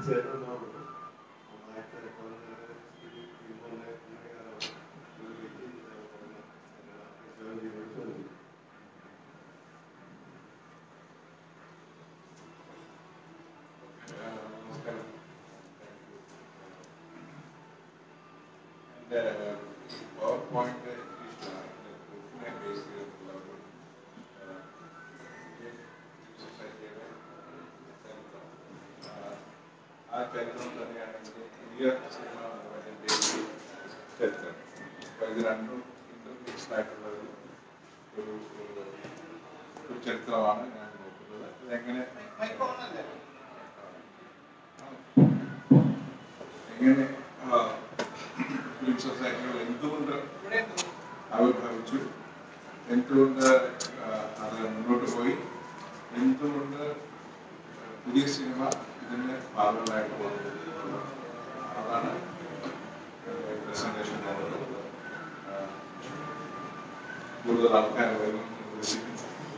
ചേട്ടനുണ്ടാവുന്നുണ്ട് നന്നായിട്ട് റെക്കോർഡ് ഇന്നുകൊണ്ട് ഒരു വ്യക്തി പറഞ്ഞ നമസ്കാരം എൻ്റെ പവർ പോയിന്റ് ഇഷ്ടമാണ് ബുക്കിനെ ബേസ് ചെയ്തിട്ടുള്ള ഒരു സൊസൈറ്റിയുടെ ചരിത്രം ആ ചരിത്രം തന്നെയാണ് ഇന്ത്യ ഇന്ത്യ സിനിമ മൂവ്മെൻറ്റിൻ്റെ ചരിത്രം അപ്പോൾ ഇത് രണ്ടും ഇന്നും മിക്സ്ഡ് ആയിട്ടുള്ള ഒരു ഒരു ഒരു ചരിത്രമാണ് ഞാൻ നോക്കുന്നത് ഇതെങ്ങനെ എങ്ങനെ ഫിലിം സൊസൈറ്റികൾ എന്തുകൊണ്ട് ആവിർഭവിച്ചു എന്തുകൊണ്ട് ആ, അത് മുന്നോട്ട് പോയി എന്തുകൊണ്ട് പുതിയ സിനിമ ഇതിന് ഭാഗങ്ങളായിട്ട് വന്നു അതാണ് പ്രസന്റേഷൻ കൂടുതൽ ആൾക്കാർ വരും എന്ന് പ്രതീക്ഷിക്കുന്നു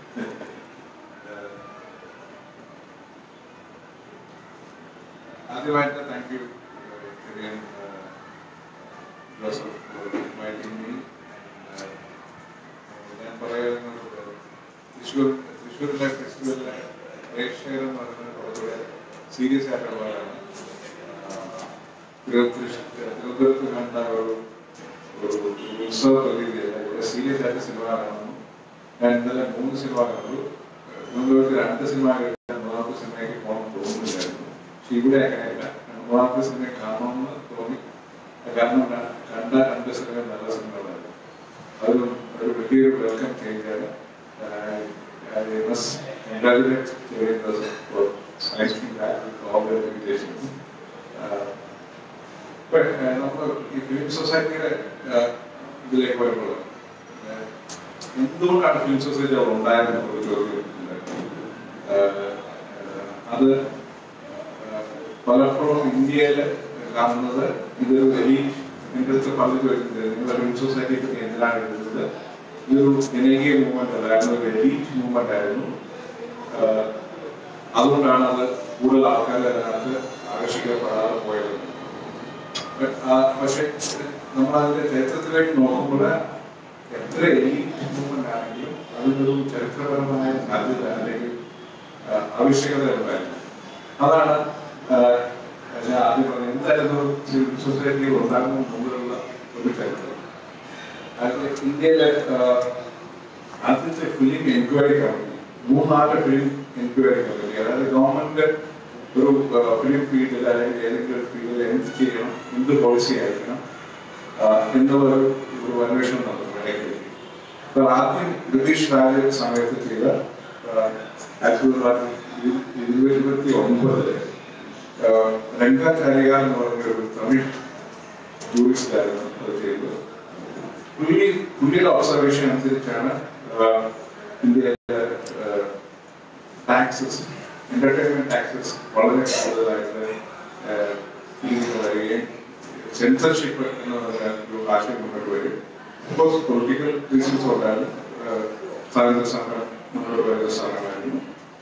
ആദ്യമായിട്ട് thank you again uh, Joseph for inviting me. And, uh, ഞാൻ പറയുന്നത് തൃശ്ശൂർ തൃശ്ശൂരിലെ ഫെസ്റ്റിവലിലെ പ്രേക്ഷകർ എന്ന് പറയുന്നത് കുറച്ചുകൂടെ സീരിയസ് ആയിട്ടുള്ളവരാണ് തിരുവനന്തപുരത്ത് കണ്ട ഒരു ഒരു ഉത്സവ പ്രതീതിയല്ല സീരിയസ് ആയിട്ട് സിനിമ കാണുന്നു ഞാൻ ഇന്നലെ മൂന്ന് സിനിമ കണ്ടു തിരുവനന്തപുരത്ത് രണ്ട് സിനിമ കഴിഞ്ഞാൽ മൂന്നാമത്തെ സിനിമയ്ക്ക് പോകണം തോന്നുന്നില്ലായിരുന്നു പക്ഷെ ഇവിടെ അങ്ങനെയല്ല മൂന്നാമത്തെ സിനിമ കാണണമെന്ന് തോന്നി കാരണം ക- കണ്ട രണ്ട് സിനിമ നല്ല സിനിമകളായിരുന്നു അത് ഒരു വലിയൊരു വെൽക്കം ചേഞ്ചാണ് I must congratulate Jaren Joseph for connecting that with all the limitations. Uh, but uh, നമ്മൾ ഈ ഫിലിം സൊസൈറ്റിയുടെ ഇതിലേക്ക് വരുമ്പോൾ uh, എന്തുകൊണ്ടാണ് ഫിലിം സൊസൈറ്റി അവിടെ ഉണ്ടായിരുന്നത് ഒരു ചോദ്യം ഉണ്ടായിരുന്നു. Uh, uh, അത് uh, പലപ്പോഴും ഇന്ത്യയിൽ കാണുന്നത് ഇതൊരു വലിയ എൻ്റെ അടുത്ത് പറഞ്ഞു ചോദിക്കുന്നത് നിങ്ങളുടെ ഫിലിം സൊസൈറ്റിയെ പറ്റി എന്തിനാണ് എഴുതുന്നത് ഇതൊരു ജനകീയ മൂവ്മെന്റ് അല്ല കാരണം ഒരു എലീറ്റ് മൂവ്മെന്റ് ആയിരുന്നു ആഹ് അതുകൊണ്ടാണ് അത് കൂടുതൽ ആൾക്കാർ അതിനകത്ത് ആകർഷിക്കപ്പെടാതെ പോയത് But, ആഹ് പക്ഷേ നമ്മൾ അതിന്റെ ചരിത്രത്തിലേക്ക് നോക്കുമ്പോൾ എത്ര എലീറ്റ് മൂവ്മെന്റ് ആണെങ്കിലും അതിനൊരു ചരിത്രപരമായ സാധ്യത അല്ലെങ്കിൽ ആഹ് ആവശ്യകത ഉണ്ടായിരുന്നു അതാണ് ആഹ് ഞാൻ ആദ്യം പറഞ്ഞത് എന്തായിരുന്നു സിവിൽ സൊസൈറ്റിയിൽ ഉണ്ടാകുന്ന മുമ്പിലുള്ള ഒരു ചരിത്രം അത് ഇന്ത്യയിലെ ആഹ്, ആദ്യത്തെ ഫിലിം എൻക്വയറി കമ്മിറ്റി മൂന്നാല് ഫിലിം എൻക്വയറി കമ്മിറ്റി അതായത് ഗവൺമെന്റ് ഒരു ഫിലിം ഫീൽഡിൽ അല്ലെങ്കിൽ ഏതെങ്കിലും ഒരു ഫീൽഡിൽ എന്ത് ചെയ്യണം എന്ത് പോളിസി ആയിരിക്കണം ആഹ്, എന്നുള്ള ഒരു ഒരു അന്വേഷണം നടന്നു ഇടയ്ക്ക് അപ്പോൾ ആദ്യം ബ്രിട്ടീഷ് രാജ സമയത്ത് ചെയ്ത ആഹ്, ആയിരത്തി തൊള്ളായിരത്തി ഇരുപത് ഇരുപത്തി ഒൻപതില് രംഗാചാരിക എന്ന് പറഞ്ഞ ഒരു തമിഴ് ടൂറിസ്റ്റ് ആയിരുന്നു അത് ചെയ്തത് പുള്ളി പുള്ളിയുടെ ഒബ്സർവേഷൻ അനുസരിച്ചാണ് ആഹ്, ഇന്ത്യയിലെ ടാക്സസ് എന്റർടൈൻമെന്റ് ടാക്സസ് വളരെ കൂടുതലായിട്ട് ആഹ്, ഇന്ത്യയിൽ വരികയും സെൻസർഷിപ്പ് എന്ന് പറഞ്ഞ ഒരു ആശയം മുന്നോട്ട് വരും ഇപ്പോൾ പൊളിറ്റിക്കൽ റീസൺസ് കൊണ്ടാണ് ആഹ്, സ്വാതന്ത്ര്യ സമരം മുന്നോട്ട് വരുന്ന സമയമായിരുന്നു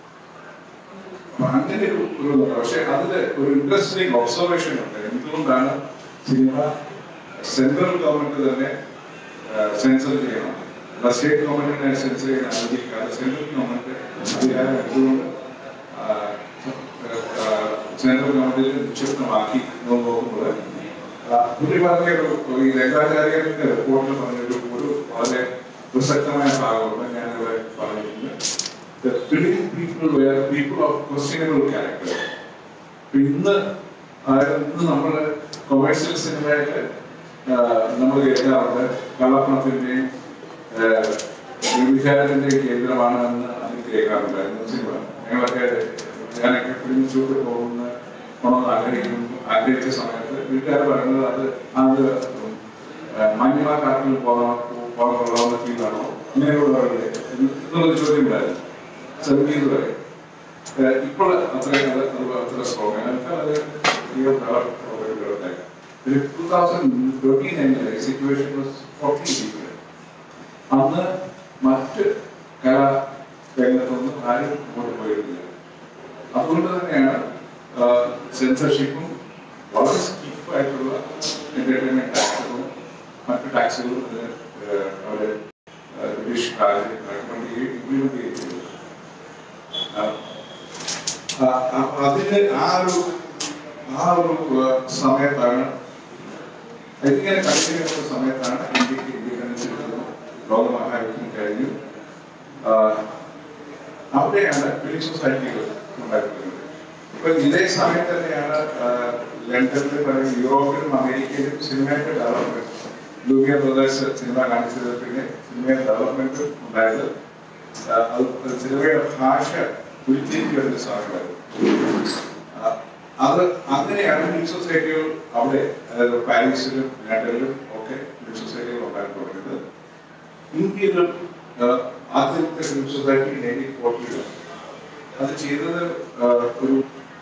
അപ്പൊ അങ്ങനെ ഒരു ഒരു പക്ഷെ അതില് ഒരു ഇൻട്രസ്റ്റിംഗ് ഒബ്സർവേഷൻ ഉണ്ട് എന്തുകൊണ്ടാണ് സിനിമ സെൻട്രൽ ഗവൺമെന്റ് തന്നെ സെൻസർ ചെയ്യണം സ്റ്റേറ്റ് ഗവൺമെന്റിനെ സെൻസർ ചെയ്യാൻ അനുവദിക്കാതെ സെൻട്രൽ ഗവൺമെന്റ് അധികാരം എന്തുകൊണ്ട് സെൻട്രൽ ഗവൺമെന്റിൽ നിക്ഷിപ്തമാക്കി എന്ന് നോക്കുമ്പോൾ ആ, പുള്ളി പറഞ്ഞ ഒരു ഈ രംഗാചാര്യന്റെ റിപ്പോർട്ടിൽ പറഞ്ഞൊരു ഒരു വളരെ പ്രസക്തമായ ഭാഗമുണ്ട് ഞാനിവിടെ പറഞ്ഞിട്ടുണ്ട് The film people were people of questionable character. ഇന്ന് അതായത് ഇന്ന് നമ്മൾ കൊമേഴ്സ്യൽ സിനിമയൊക്കെ നമ്മൾ കേൾക്കാറുണ്ട് കള്ളപ്പണത്തിന്റെയും വിചാരത്തിന്റെയും കേന്ദ്രമാണ് എന്ന് അത് കേൾക്കാറുണ്ടായിരുന്നു സിനിമ ഞങ്ങളൊക്കെ ഞാനൊക്കെ ഫിലിം ഷൂട്ട് പോകുന്ന പോകണമെന്ന് ആഗ്രഹിക്കും ആഗ്രഹിച്ച സമയത്ത് വീട്ടുകാർ പറയുന്നത് അത് അത് മാന്യമാ കാട്ടിൽ പോകാൻ പോകാൻ കൊള്ളാവുന്ന ഫീലാണോ ഇങ്ങനെയുള്ളവരുടെ എന്നുള്ളൊരു ചോദ്യം ഉണ്ടായിരുന്നു സെവൻറ്റീസ് വരെ ഏഹ് ഇപ്പോൾ അത്രയും അത് അത് അത്ര സ്ട്രോങ് ആണ് എന്നാൽ അത് ഈ ടൂ തൗസൻഡ് തേർട്ടീൻ എങ്കിലെ സിറ്റുവേഷൻ വാസ് ഫോർട്ടി ഡിഫറെന്റ് അന്ന് മറ്റ് കലാ രംഗത്തൊന്നും ആരും മുന്നോട്ട് പോയിരുന്നില്ല അതുകൊണ്ട് തന്നെയാണ് സെൻസർഷിപ്പും വളരെ സ്റ്റിഫായിട്ടുള്ള എന്റർടൈൻമെന്റ് ടാക്സുകളും മറ്റു ടാക്സുകളും അവര് ബ്രിട്ടീഷ് ഇംപ്ലിമെന്റ് ചെയ്തിട്ടുണ്ട് ആ, ആ, അതിന് ആ ഒരു ആ ഒരു ആ, സമയത്താണ് ഇതിങ്ങനെ കണ്ടിന്യൂ ചെയ്യുന്ന സമയത്താണ് ഇന്ത്യക്ക് ഇൻഡിപെൻഡൻസ് കിട്ടുന്നത് ലോകമഹായുദ്ധം കഴിഞ്ഞു ആ, അവിടെയാണ് ഫിലിം സൊസൈറ്റികൾ ഉണ്ടാക്കുന്നത് ഇപ്പൊ ഇതേ സമയത്ത് തന്നെയാണ് ആ, ലണ്ടനിൽ പറയുന്ന യൂറോപ്പിലും അമേരിക്കയിലും സിനിമയുടെ ഡെവലപ്മെന്റ് ലൂമിയ ബ്രദേഴ്സ് സിനിമ കാണിച്ചത് പിന്നെ സിനിമയുടെ ഡെവലപ്മെന്റ് ഉണ്ടായത് ആ, അത് സിനിമയുടെ ഭാഷ ഉരുത്തിരിക്കുക ഒരു സമയമായിരുന്നു ആ, അത് അങ്ങനെയാണ് ഫിലിം സൊസൈറ്റികൾ അവിടെ അതായത് പാരീസിലും ലണ്ടനിലും ഒക്കെ ഫിലിം സൊസൈറ്റികൾ ഉണ്ടാക്കി തുടങ്ങിയത് ഇന്ത്യയിലും ആ, ആദ്യത്തെ ഫിലിം സൊസൈറ്റി നയൻറ്റീൻ ഫോർട്ടിയിലാണ് അത് ചെയ്തത് ആ, ഒരു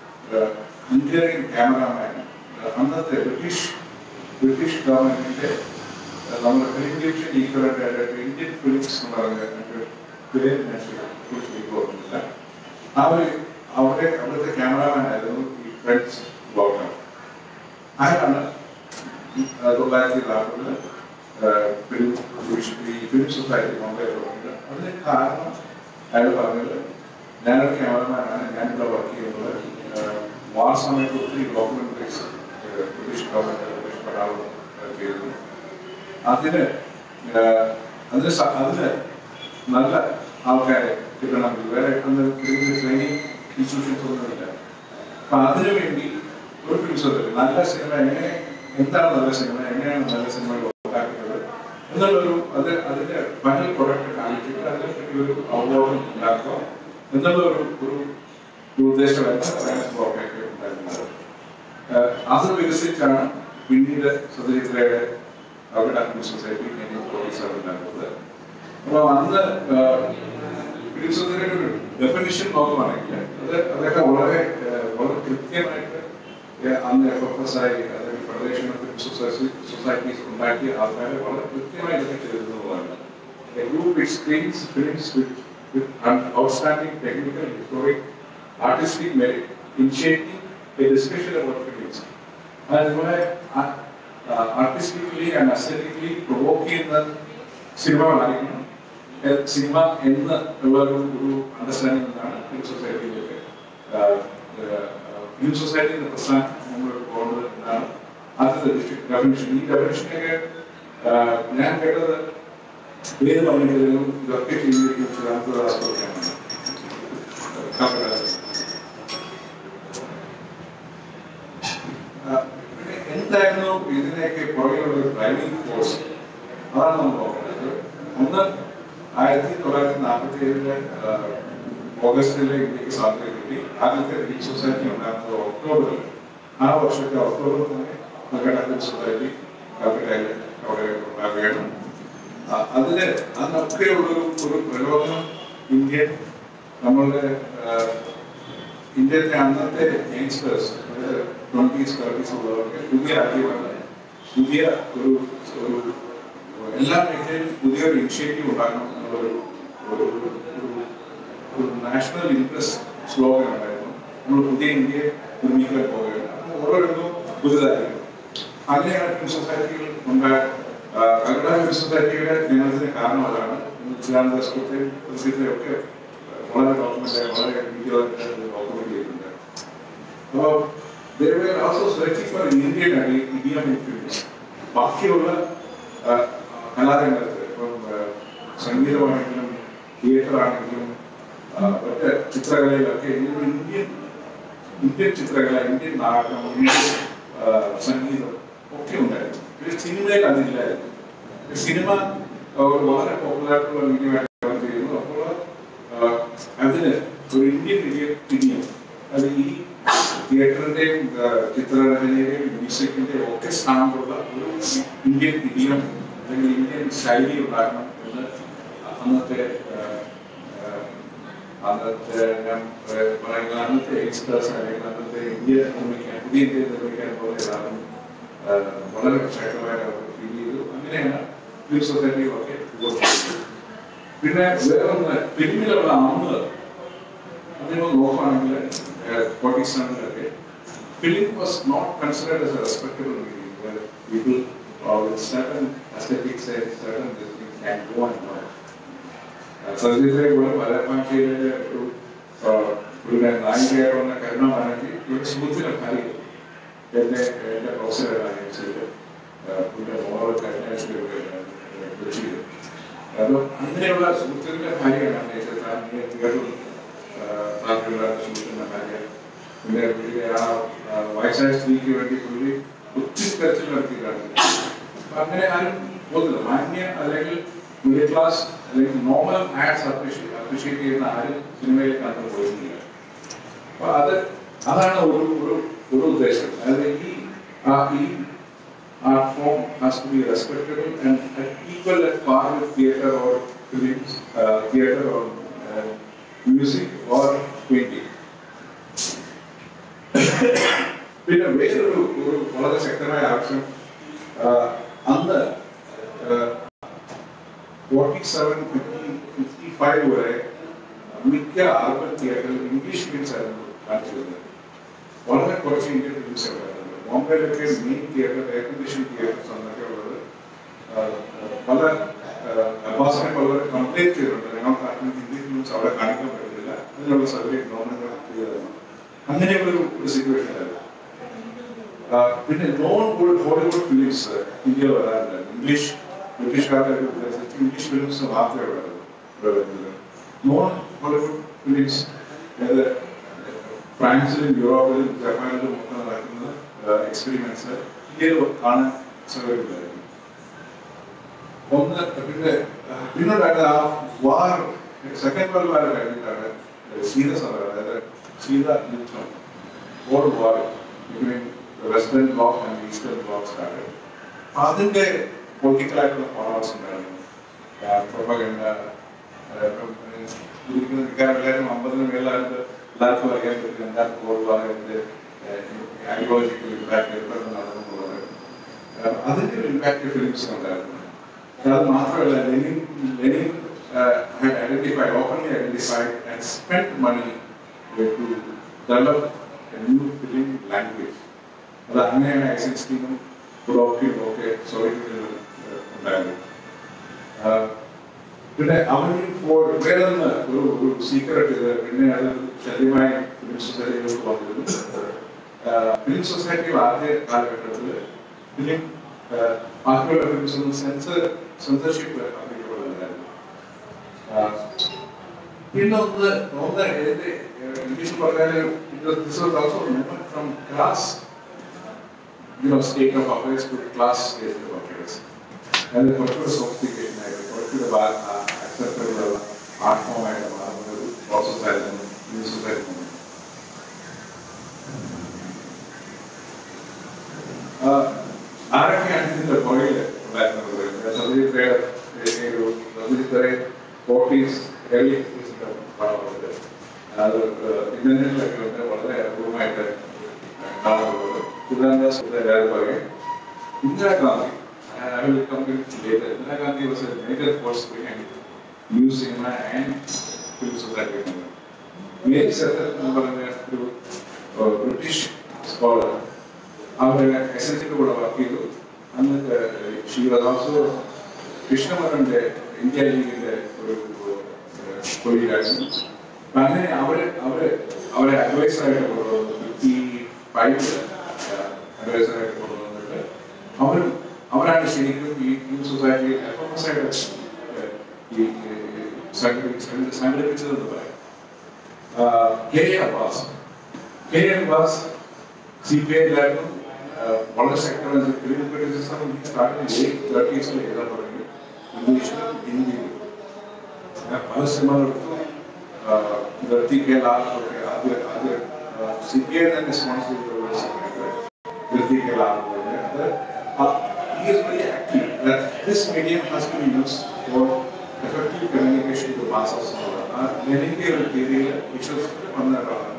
ഇന്ത്യൻ ക്യാമറാമാൻ അന്നത്തെ ബ്രിട്ടീഷ് ബ്രിട്ടീഷ് ഗവൺമെന്റിന്റെ ആ, നമ്മുടെ ഫിലിം ഡിവിഷൻ ഈക്വലന്റ് ആയിട്ട് ഇന്ത്യൻ ഫിലിംസ് എന്ന് പറഞ്ഞ ഒരു പേര് ഞാൻ ശരിക്കും ഓർക്കുന്നില്ല അവര് അവിടെ അവിടുത്തെ ക്യാമറാമാൻ ആയിരുന്നു ഈ ഫ്രണ്ട്സ് ബ്ലോക്കർ അയാളാണ് ഈ, ആ, തൊള്ളായിരത്തി നാൽപ്പതില് ഫിലിം ഡിവിഷൻ ഈ ഫിലിം സൊസൈറ്റി മുമ്പേ തുടങ്ങിയത് അതിന് കാരണം അയാൾ പറഞ്ഞത് ഞാനൊരു ക്യാമറമാനാണ് ഞാനിവിടെ വർക്ക് ചെയ്യുന്നത് വാർ സമയത്ത് ഒത്തിരി ഡോക്യുമെന്ററീസ് ബ്രിട്ടീഷ് ഗവൺമെന്റ് ബ്രിട്ടീഷ് പട്ടാളം ചെയ്തിരുന്നു അതിന് ഏഹ്, അതിന് സ- അതിന് നല്ല ആൾക്കാരെ കിട്ടണമെങ്കിൽ വേറെ അന്ന് ട്രെയിനിങ് ഇൻസ്റ്റിറ്റ്യൂഷൻസ് ഒന്നുമില്ല അപ്പൊ അതിനു വേണ്ടി ഒരു ഫിലിം നല്ല സിനിമ എങ്ങനെ എന്താണ് നല്ല സിനിമ എങ്ങനെയാണ് നല്ല സിനിമകൾ ഉണ്ടാക്കുന്നത് എന്നുള്ളൊരു അത് അതിന്റെ ഫൈനൽ പ്രൊഡക്റ്റ് കാണിച്ചിട്ട് അതിനെപ്പറ്റി ഒരു അവബോധം ഉണ്ടാക്കുക എന്നുള്ള ഒരു ഒരു ഒരു ഉദ്ദേശമായിരുന്നു ഫൈനാൻസ് പ്രോഗ്രാം ഉണ്ടായിരുന്നത് ഏഹ് അത് വികസിച്ചാണ് പിന്നീട് സത്യജിത്രയുടെ അവരുടെ ഫിലിം സൊസൈറ്റി ഓഫീസർ ഉണ്ടാക്കുന്നത് അപ്പൊ അന്ന് ഫിലിം സൊസൈറ്റിയുടെ ഒരു ഡെഫിനിഷൻ നോക്കുവാണെങ്കിൽ അത് അതൊക്കെ വളരെ ഏഹ്, വളരെ കൃത്യമായിട്ട് ഏഹ്, അന്ന് എഫ് എഫ് എസ് ആയി അല്ലെങ്കിൽ federation of film society societies ഉണ്ടാക്കിയ ആൾക്കാരെ വളരെ കൃത്യമായി ഇതൊക്കെ ചെയ്തിരുന്നതാണ് A group which screens films with, with an outstanding technical, historic, artistic merit, initiating a discussion about films. അതുപോലെ ആർട്ടിസ്റ്റിക്കലി ആൻഡ് അസ്തറ്റിക്കലി പ്രൊവോക്ക് ചെയ്യുന്ന സിനിമകളായിരിക്കണം ഏഹ് സിനിമ എന്ന് ഉള്ള ഒരു ഒരു അണ്ടർസ്റ്റാൻഡിംഗ് എന്നാണ് ഫിലിം സൊസൈറ്റിയിലൊക്കെ ഫിലിം സൊസൈറ്റി എന്ന പ്രസ്ഥാനം മുമ്പോട്ട് പോകുന്നത് എന്നാണ് ആദ്യത്തെ ഡെഫിനിഷൻ ഈ ഡെഫിനിഷനൊക്കെ ഞാൻ കേട്ടത് ഏത് പറഞ്ഞിട്ടും ഇതൊക്കെ ചെയ്തിരിക്കും ശ്രീരാമദാസൊക്കെയാണ് കർണാടക ആ, പിന്നെ എന്തായിരുന്നു ഇതിനെയൊക്കെ പുറകെയുള്ള ഒരു ഡ്രൈവിംഗ് ഫോഴ്സ് അതാണ് നമ്മൾ നോക്കേണ്ടത് ഒന്ന് ആയിരത്തി തൊള്ളായിരത്തി നാൽപ്പത്തി ഏഴിലെ ഓഗസ്റ്റിലെ ഇന്ത്യക്ക് സ്വാതന്ത്ര്യം കിട്ടി ആദ്യത്തെ ഫിലിം സൊസൈറ്റി ഉണ്ടായിരുന്നത് ഒക്ടോബറിൽ ആ വർഷത്തെ ഒക്ടോബറിൽ തന്നെ കൽക്കട്ട ഫിലിം സൊസൈറ്റി കൽക്കട്ടയിൽ അവിടെ ഉണ്ടാവുകയാണ് ആ, അതിന് അന്നൊക്കെയുള്ളൊരു ഒരു പ്രലോഭനം ഇന്ത്യൻ നമ്മളുടെ ആ, ഇന്ത്യയിലെ അന്നത്തെ യങ്സ്റ്റേഴ്സ് ട്വന്റീസ് തേർട്ടീസ് ഉള്ളവർക്ക് പുതിയ ആദ്യമാണ് പുതിയ ഒരു ഒരു എല്ലാ മേഖലയിലും പുതിയൊരു ഇനിഷ്യേറ്റീവ് ഉണ്ടാക്കണം എന്നുള്ളൊരു ഒരു ഒരു- ഒരു- ഒരു നാഷണൽ ഇൻട്രസ്റ്റ് സ്ലോഗൻ ഉണ്ടായിരുന്നു നമ്മൾ പുതിയ ഇന്ത്യയെ നിർമ്മിക്കാൻ പോവുകയാണ് അപ്പോൾ ഓരോരുത്തരും പുതുതായിരിക്കും അങ്ങനെയാണ് ഫിലിം സൊസൈറ്റികൾ ഉണ്ടായ കന്നഡ ഫിലിം സൊസൈറ്റിയുടെ ജനനത്തിന് കാരണം അതാണ് ചിദാനന്ദസ്കൃത്തെയും പ്രസിദ്ധയൊക്കെ വളരെ ഡോക്യുമെന്റ് വളരെ ഡോക്യുമെന്റ് ചെയ്തിട്ടുണ്ട് അപ്പോൾ they were also searching for an Indian idiom in films. ബാക്കിയുള്ള ആ, കലാരംഗത്ത് ഇപ്പം ആ, സംഗീതമാണെങ്കിലും തിയേറ്റർ ആണെങ്കിലും ആ, മറ്റ് ചിത്രകലയിലൊക്കെ ഇതിനൊരു ഇന്ത്യൻ ഇന്ത്യൻ ചിത്രകല ഇന്ത്യൻ നാടകം ഇന്ത്യൻ ആ, സംഗീതം ഒക്കെ ഉണ്ടായിരുന്നു പക്ഷേ സിനിമയിൽ അതില്ലായിരുന്നു സിനിമ ആ, ഒരു വളരെ പോപ്പുലർ ആയിട്ടുള്ള മീഡിയമായിട്ട് വർക്ക് ചെയ്യുന്നു അപ്പോൾ ആ, അതിന് ഒരു ഇന്ത്യൻ ഇടിയം അത് ഈ തിയേറ്ററിന്റെയും ചിത്രരചനയുടെയും മ്യൂസിക്കിന്റെയും ഒക്കെ സ്ഥാനത്തുള്ള ഒരു ഇന്ത്യൻ ഇടിയം അല്ലെങ്കിൽ ഇന്ത്യൻ ശൈലി ഉണ്ടാക്കണം എന്ന് അന്നത്തെ ആ, ആ, അന്നത്തെ ഞാൻ ആ, പറയുന്ന അന്നത്തെ യങ്സ്റ്റേഴ്സ് അല്ലെങ്കിൽ അന്നത്തെ ഇന്ത്യ നിർമ്മിക്കാൻ പുതിയ ഇന്ത്യ നിർമ്മിക്കാൻ പോയതാണ് ആ, വളരെ ശക്തമായ ഫീൽ ചെയ്തു അങ്ങനെയാണ് ഫിലിം സൊസൈറ്റികളൊക്കെ പിന്നെ വേറൊന്ന് ഫിലിമിലുള്ള അന്ന് അതിന് നോക്കുകയാണെങ്കിൽ ഫോർട്ടി സെവനിലൊക്കെ film was not considered as a respectable medium where people uh, with certain aesthetic sense, certain things can go and work. സത്യത്തിലെ കൂടെ പരമാശയിലെ ഒരു ആ, ഒരു നായികയായിട്ട് വന്ന കരുണ മനക്കി ഒരു സുഹൃത്തിനെ ഭാര്യ എന്നെ എന്റെ പ്രൊഫസറാണ് അയച്ചത് പുള്ളിയുടെ മോള് കഴിഞ്ഞ ആഴ്ച വിളിച്ചത് അപ്പൊ അങ്ങനെയുള്ള സുഹൃത്തിന്റെ ഭാര്യയാണ് അന്വേഷിച്ചത് താൻ നീ തിയേറ്ററിൽ താങ്കളുടെ സുഹൃത്തിന്റെ ഭാര്യ പിന്നെ പുള്ളി ആ ആ, വയസ്സായ സ്ത്രീക്ക് വേണ്ടി പുള്ളി ഒത്തിരി തെരച്ചിൽ നടത്തിയിട്ടാണ് അപ്പൊ അങ്ങനെ ആരും പോകുന്നില്ല മാന്യ അല്ലെങ്കിൽ മിഡിൽ ക്ലാസ് അല്ലെങ്കിൽ നോർമൽ ആഡ്സ് അപ്രീഷിയേറ്റ് അപ്രീഷിയേറ്റ് ചെയ്യുന്ന ആരും സിനിമയിലേക്ക് കണ്ടു പോയിരുന്നില്ല അപ്പൊ അത് അതാണ് ഒരു ഒരു ഒരു ഉദ്ദേശം അതായത് ഈ ആ ഈ art form has to be respectable and at equal at par with theatre or films, uh, theatre or uh, music or painting. പിന്നെ വേറൊരു ഒരു വളരെ ശക്തമായ ആവശ്യം ആ, അന്ന് forty seven fifty fifty five വരെ മിക്ക അർബൻ തിയേറ്ററിൽ ഇംഗ്ലീഷ് ഫിലിംസ് ആയിരുന്നു കാണിച്ചിരുന്നത് വളരെ കുറച്ച് ഇന്ത്യൻ ഫിലിംസ് ഉണ്ടായിരുന്നത് ബോംബെയിലൊക്കെ main theatre air condition theatres എന്നൊക്കെ ഉള്ളത് ആ, പല അബ്ബാസിനെ വളരെ കംപ്ലൈന്റ് ചെയ്തിട്ടുണ്ട് ഞങ്ങൾക്ക് ആർക്കും ഹിന്ദി ഫിലിംസ് അവിടെ കാണിക്കാൻ പറ്റുന്നില്ല അതിനുള്ള സൗകര്യം ഗവൺമെന്റ് ചെയ്തതാണ് അങ്ങനെയുള്ള ഒരു ഒരു സിറ്റുവേഷൻ ആയിരുന്നു ആ, പിന്നെ നോൺ ഹോളിവുഡ് ഫിലിംസ് ഇന്ത്യയിൽ വരാറുണ്ടായിരുന്നു ഇംഗ്ലീഷ് ബ്രിട്ടീഷുകാരുടെ ഒരു ഉദ്ദേശത്തിൽ ഇംഗ്ലീഷ് ഫിലിംസ് മാത്രമേ ഉള്ളൂ ഇവിടെ വരുന്നത് നോൺ ഹോളിവുഡ് ഫിലിംസ് അതായത് ഫ്രാൻസിലും യൂറോപ്പിലും ജപ്പാനിലും ഒക്കെ നടക്കുന്ന എക്സ്പെരിമെന്റ്സ് ഇന്ത്യയിൽ കാണാൻ സൗകര്യമില്ലായിരുന്നു ഒന്ന് പിന്നെ പിന്നീടാണ് ആ വാർ സെക്കൻഡ് വേൾഡ് വാർ കഴിഞ്ഞിട്ടാണ് ശീത സമരം അതായത് ശീത യുദ്ധം cold war between western bloc and eastern bloc start അതിന്റെ പൊളിറ്റിക്കൽ ആയിട്ടുള്ള ഫോളോവേഴ്സ് ഉണ്ടായിരുന്നു പ്രൊപ്പഗണ്ട എല്ലാവരും അമ്പതിന് മേലായിട്ട് എല്ലാവർക്കും അറിയാൻ പറ്റും എന്താ കോൾഡ് വാറിന്റെ ഐഡിയോളജിക്കൽ ഇമ്പാക്ട് എപ്പോഴും നടന്നുള്ളത് അതിന്റെ ഒരു ഇമ്പാക്ട് ഫിലിംസ് ഉണ്ടായിരുന്നു അത് മാത്രമല്ല Lenin Lenin had identified, openly identified and spent money to develop a new film language. അത് അങ്ങനെയാണ് ഐസൻസ്റ്റീനും ബ്രോക്കിയും ഒക്കെ സോവിയറ്റിൽ ഉണ്ടായത് ആഹ് പിന്നെ അവൻ ഫോർ വേറെ ഒന്ന് ഒരു ഒരു സീക്രട്ട് ഇത് പിന്നെ അത് ശല്യമായി ഫിലിം സൊസൈറ്റിയിലോട്ട് വന്നിരുന്നു ഫിലിം സൊസൈറ്റിയിൽ ആദ്യ കാലഘട്ടത്തിൽ ഫിലിം ബാക്കിയുള്ള ഫിലിംസ് ഒന്നും സെൻസർ സെൻസർഷിപ്പ് അഭിപ്രായമുണ്ടായിരുന്നു പിന്നെ ഒന്ന് ഒന്ന് എന്റെ ഇംഗ്ലീഷ് പറഞ്ഞാൽ this was also from class you know, state of affairs to class state of affairs. അത് കുറച്ചുകൂടെ സോഫിസ്റ്റിക്കേഷൻ ആയിട്ട് കുറച്ചുകൂടെ അക്സെപ്റ്റബിൾ ആർട്ട് ഫോം ആയിട്ട് മാറുന്ന ഒരു പ്രോസസ് ആയിരുന്നു ന്യൂസ് ആയിരുന്നു ആരൊക്കെയാണ് ഇതിന്റെ പുറകിൽ ഉണ്ടായിരുന്നത് സതീന്ദ്ര ഒരു സതീന്ദ്ര ഫോർട്ടീസ് ഏർലി അത് ഇന്റർനെറ്റിലൊക്കെ ഉണ്ട് വളരെ അപൂർവമായിട്ട് കാണുന്നത് സുധാദാസ് എല്ലാവരും പറയും Indira Gandhi I will come to it later. Indira Gandhi was a major force behind new cinema and film society. Marie Seton എന്ന് പറഞ്ഞ ഒരു ഏഹ്, ബ്രിട്ടീഷ് സ്കോളർ അവരുടെ എസ് എൻ സിയുടെ കൂടെ വർക്ക് ചെയ്തു അന്ന് ഷീ വാസ് ഓൾസോ കൃഷ്ണമോഹന്റെ ഇന്ത്യ ലീഗിന്റെ ഒരു കൊലീഗായിരുന്നു അപ്പൊ അങ്ങനെ അവര് അവര് അവരെ അഡ്വൈസറായിട്ട് കൊണ്ടുവന്നു ഫിഫ്റ്റി ഫൈവ് അഡ്വൈസറായിട്ട് കൊണ്ടുവന്നിട്ട് അവരും അവരാണ് ശരിക്കും ഈ ന്യൂ സൊസൈറ്റിയിൽ എഫമസ് ആയിട്ട് ഈ സംഘടിപ്പിച്ചത് സംഘടിപ്പിച്ചതെന്ന് പറയാം K A Abbas K A Abbas C P ഐയിലായിരുന്നു വളരെ ശക്തമായ ഫിലിം ക്രിറ്റിസിസം സ്റ്റാർട്ടിംഗ് ലേറ്റ് തേർട്ടീസിൽ എഴുതാൻ തുടങ്ങി ഇംഗ്ലീഷിലും ഹിന്ദിയിലും ഞാൻ പല സിനിമകളെടുത്തു നിർത്തി കെ ലാൽ ഒക്കെ ആദ്യ ആദ്യ സി പി ഐ തന്നെ സ്പോൺസർ ചെയ്തിട്ടുള്ള സിനിമകൾ നിർത്തി കെ ലാൽ പോലെ അത് he is very active that this medium has to be used for effective communication to masses. ലെനിന്റെ ഒരു രീതിയിൽ വിശ്വസിച്ച് വന്നിട്ടാണ്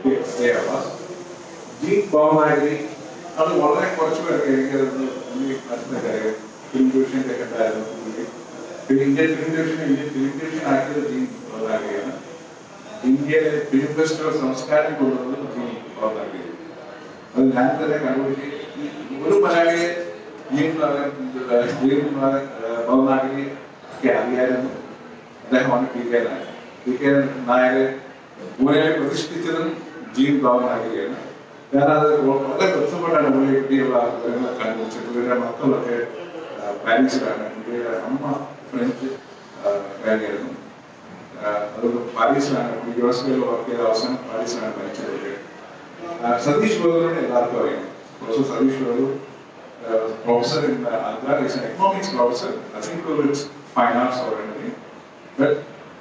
ജീൻ ബോമാരി അത് വളരെ കുറച്ച് പേർക്ക് എനിക്കത് പുള്ളി അടുത്ത കാര്യം ഫിലിം ഡിവിഷൻ്റെ ഒക്കെ ഉണ്ടായിരുന്നു പുള്ളി പിന്നെ Indian film division Indian film division ആക്കിയത് ജീൻ ബോമാരിയാണ് ഇന്ത്യയിലെ ഫിലിം ഫെസ്റ്റിവൽ സംസ്കാരം കൊണ്ടുവന്നത് ജീൻ ബോമാരിയാണ് അത് ഞാൻ തന്നെ കണ്ടുപിടിച്ച് ഒരു മലയാളിയെ ജീൻ ജീൻ ബഹുനാഗിരി ഒക്കെ അറിയായിരുന്നു അദ്ദേഹമാണ് P K Nair P K നായരെ പൂനെയെ പ്രതിഷ്ഠിച്ചതും ജീൻ ബഹുനാഗിരിയാണ് ഞാനത് വളരെ ബന്ധപ്പെട്ടാണ് പുള്ളിയെ പറ്റിയുള്ള വിവരങ്ങൾ കണ്ടുപിടിച്ചത് പുള്ളിയുടെ മക്കളൊക്കെ ആ, പാരീസിലാണ് പുള്ളിയുടെ അമ്മ ഫ്രഞ്ച് കാര്യമായിരുന്നു അതുകൊണ്ട് പാരീസിലാണ് പുള്ളി യു എസ് വർക്ക് ചെയ്ത അവസാനം പാരീസിലാണ് മരിച്ചത് പുള്ളി. ആ, സതീഷ് ബാബുവിനോട് എല്ലാവർക്കും അറിയാം professor Satish Babu professor in Andhra is in economics professor I think it's fine arts or anything but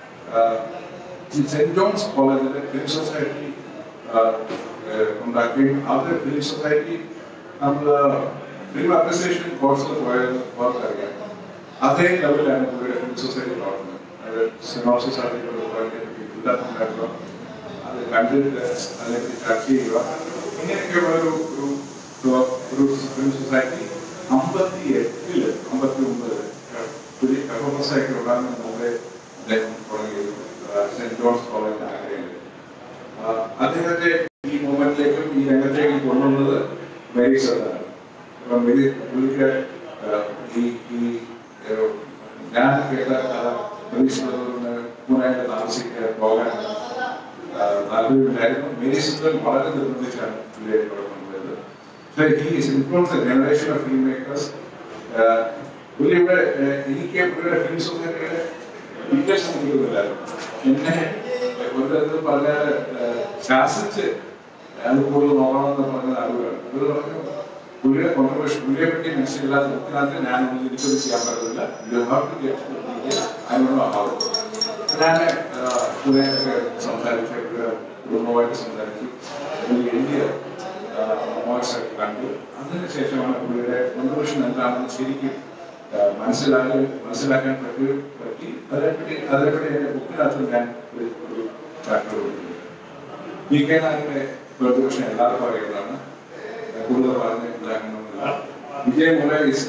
saint John's കോളേജിലെ ഫിലിം സൊസൈറ്റി ഉണ്ടാക്കുകയും അത് ഫിലിം സൊസൈറ്റി നമ്മൾ ഫിലിം അപ്രിസിയേഷൻ കോഴ്സിൽ പോയത് പുറത്തറിയാം അതേ ലെവലിലാണ് പുള്ളിയുടെ ഫിലിം സൊസൈറ്റി പ്രവർത്തനം അത് സിനോസിസ് ഉണ്ടായിരുന്നു അത് കണ്ടിട്ട് അതിനെപ്പറ്റി ചർച്ച ചെയ്യുക ഇങ്ങനെയൊക്കെയുള്ള ഒരു ഒരു ഒരു ഫിലിം സൊസൈറ്റി അമ്പത്തി എട്ടില് അമ്പത്തി ഒമ്പത് പുതിയ കർമ്മസൊസൈറ്റി ഉണ്ടാകുന്ന മുമ്പേ അദ്ദേഹം തുടങ്ങിയത് സെന്റ് ജോൺസ് കോളേജ് ആഗ്രഹം അദ്ദേഹത്തെ ഈ മൂവ്മെന്റിലേക്കും ഈ രംഗത്തേക്കും കൊണ്ടുവന്നത് മേരി സദാണ് അപ്പം മേരി പുള്ളിക്ക് ആ, ഈ ഈ ആ, ഞാൻ കേട്ട കഥ മേരി സദറിന് പൂനെയിൽ താമസിക്കാൻ പോകാൻ ആ, താല്പര്യമില്ലായിരുന്നു മേരി സദൻ വളരെ നിർബന്ധിച്ചാണ് പുള്ളിയെ ഇവിടെ കൊണ്ടുവരുന്നത് So he is influenced a generation of filmmakers. Uh, പുള്ളിയുടെ uh, എനിക്ക് പുള്ളിയുടെ ഫിലിം സൊസൈറ്റിയുടെ ഡീറ്റെയിൽസ് കിട്ടുന്നില്ലായിരുന്നു എന്നെ ഒരു പറഞ്ഞാൽ ശാസിച്ച് അത് കൂടുതൽ നോക്കണമെന്ന് പറഞ്ഞ അറിവുകൾ അത് പറഞ്ഞു പുള്ളിയുടെ കോൺട്രവേഴ്സ് പുള്ളിയെ പറ്റി മനസ്സിലാത്ത ബുക്കിനകത്ത് ഞാൻ ഒന്നും എനിക്കത് ചെയ്യാൻ പറ്റത്തില്ല യു ഹാവ് ടു ഗെറ്റ് അതിനുള്ള അഭാവം ഞാൻ പുള്ളിയൊക്കെ സംസാരിച്ച് കുടുംബമായിട്ട് സംസാരിച്ചു പുള്ളി എഴുതിയ മോശം കണ്ടു അതിനുശേഷമാണ് പുള്ളിയുടെ കോൺട്രവേഷൻ എന്താണെന്ന് ശരിക്കും ആ, മനസ്സിലാക്കി മനസ്സിലാക്കാൻ പറ്റി പറ്റി അതിനെപ്പറ്റി അതിനെപ്പറ്റി എന്റെ ബുക്കിനകത്ത് ഞാൻ ഒരു ഒരു ചാപ്റ്റർ കൊടുത്തിട്ടുണ്ട് പി കെ നായരുടെ പ്രതിപക്ഷം എല്ലാവർക്കും അറിയുന്നതാണ് ഞാൻ കൂടുതൽ പറഞ്ഞ് ഇതാക്കണമെന്നില്ല വിജയ് മുല ഇസ്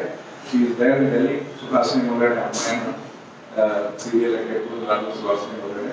ഡൽഹി സുഹാസിനി മുലയുടെ അമ്മയാണ് സീരിയലൊക്കെ കൂടുതൽ ആളുകൾ സുഹാസിനി മുലയുടെ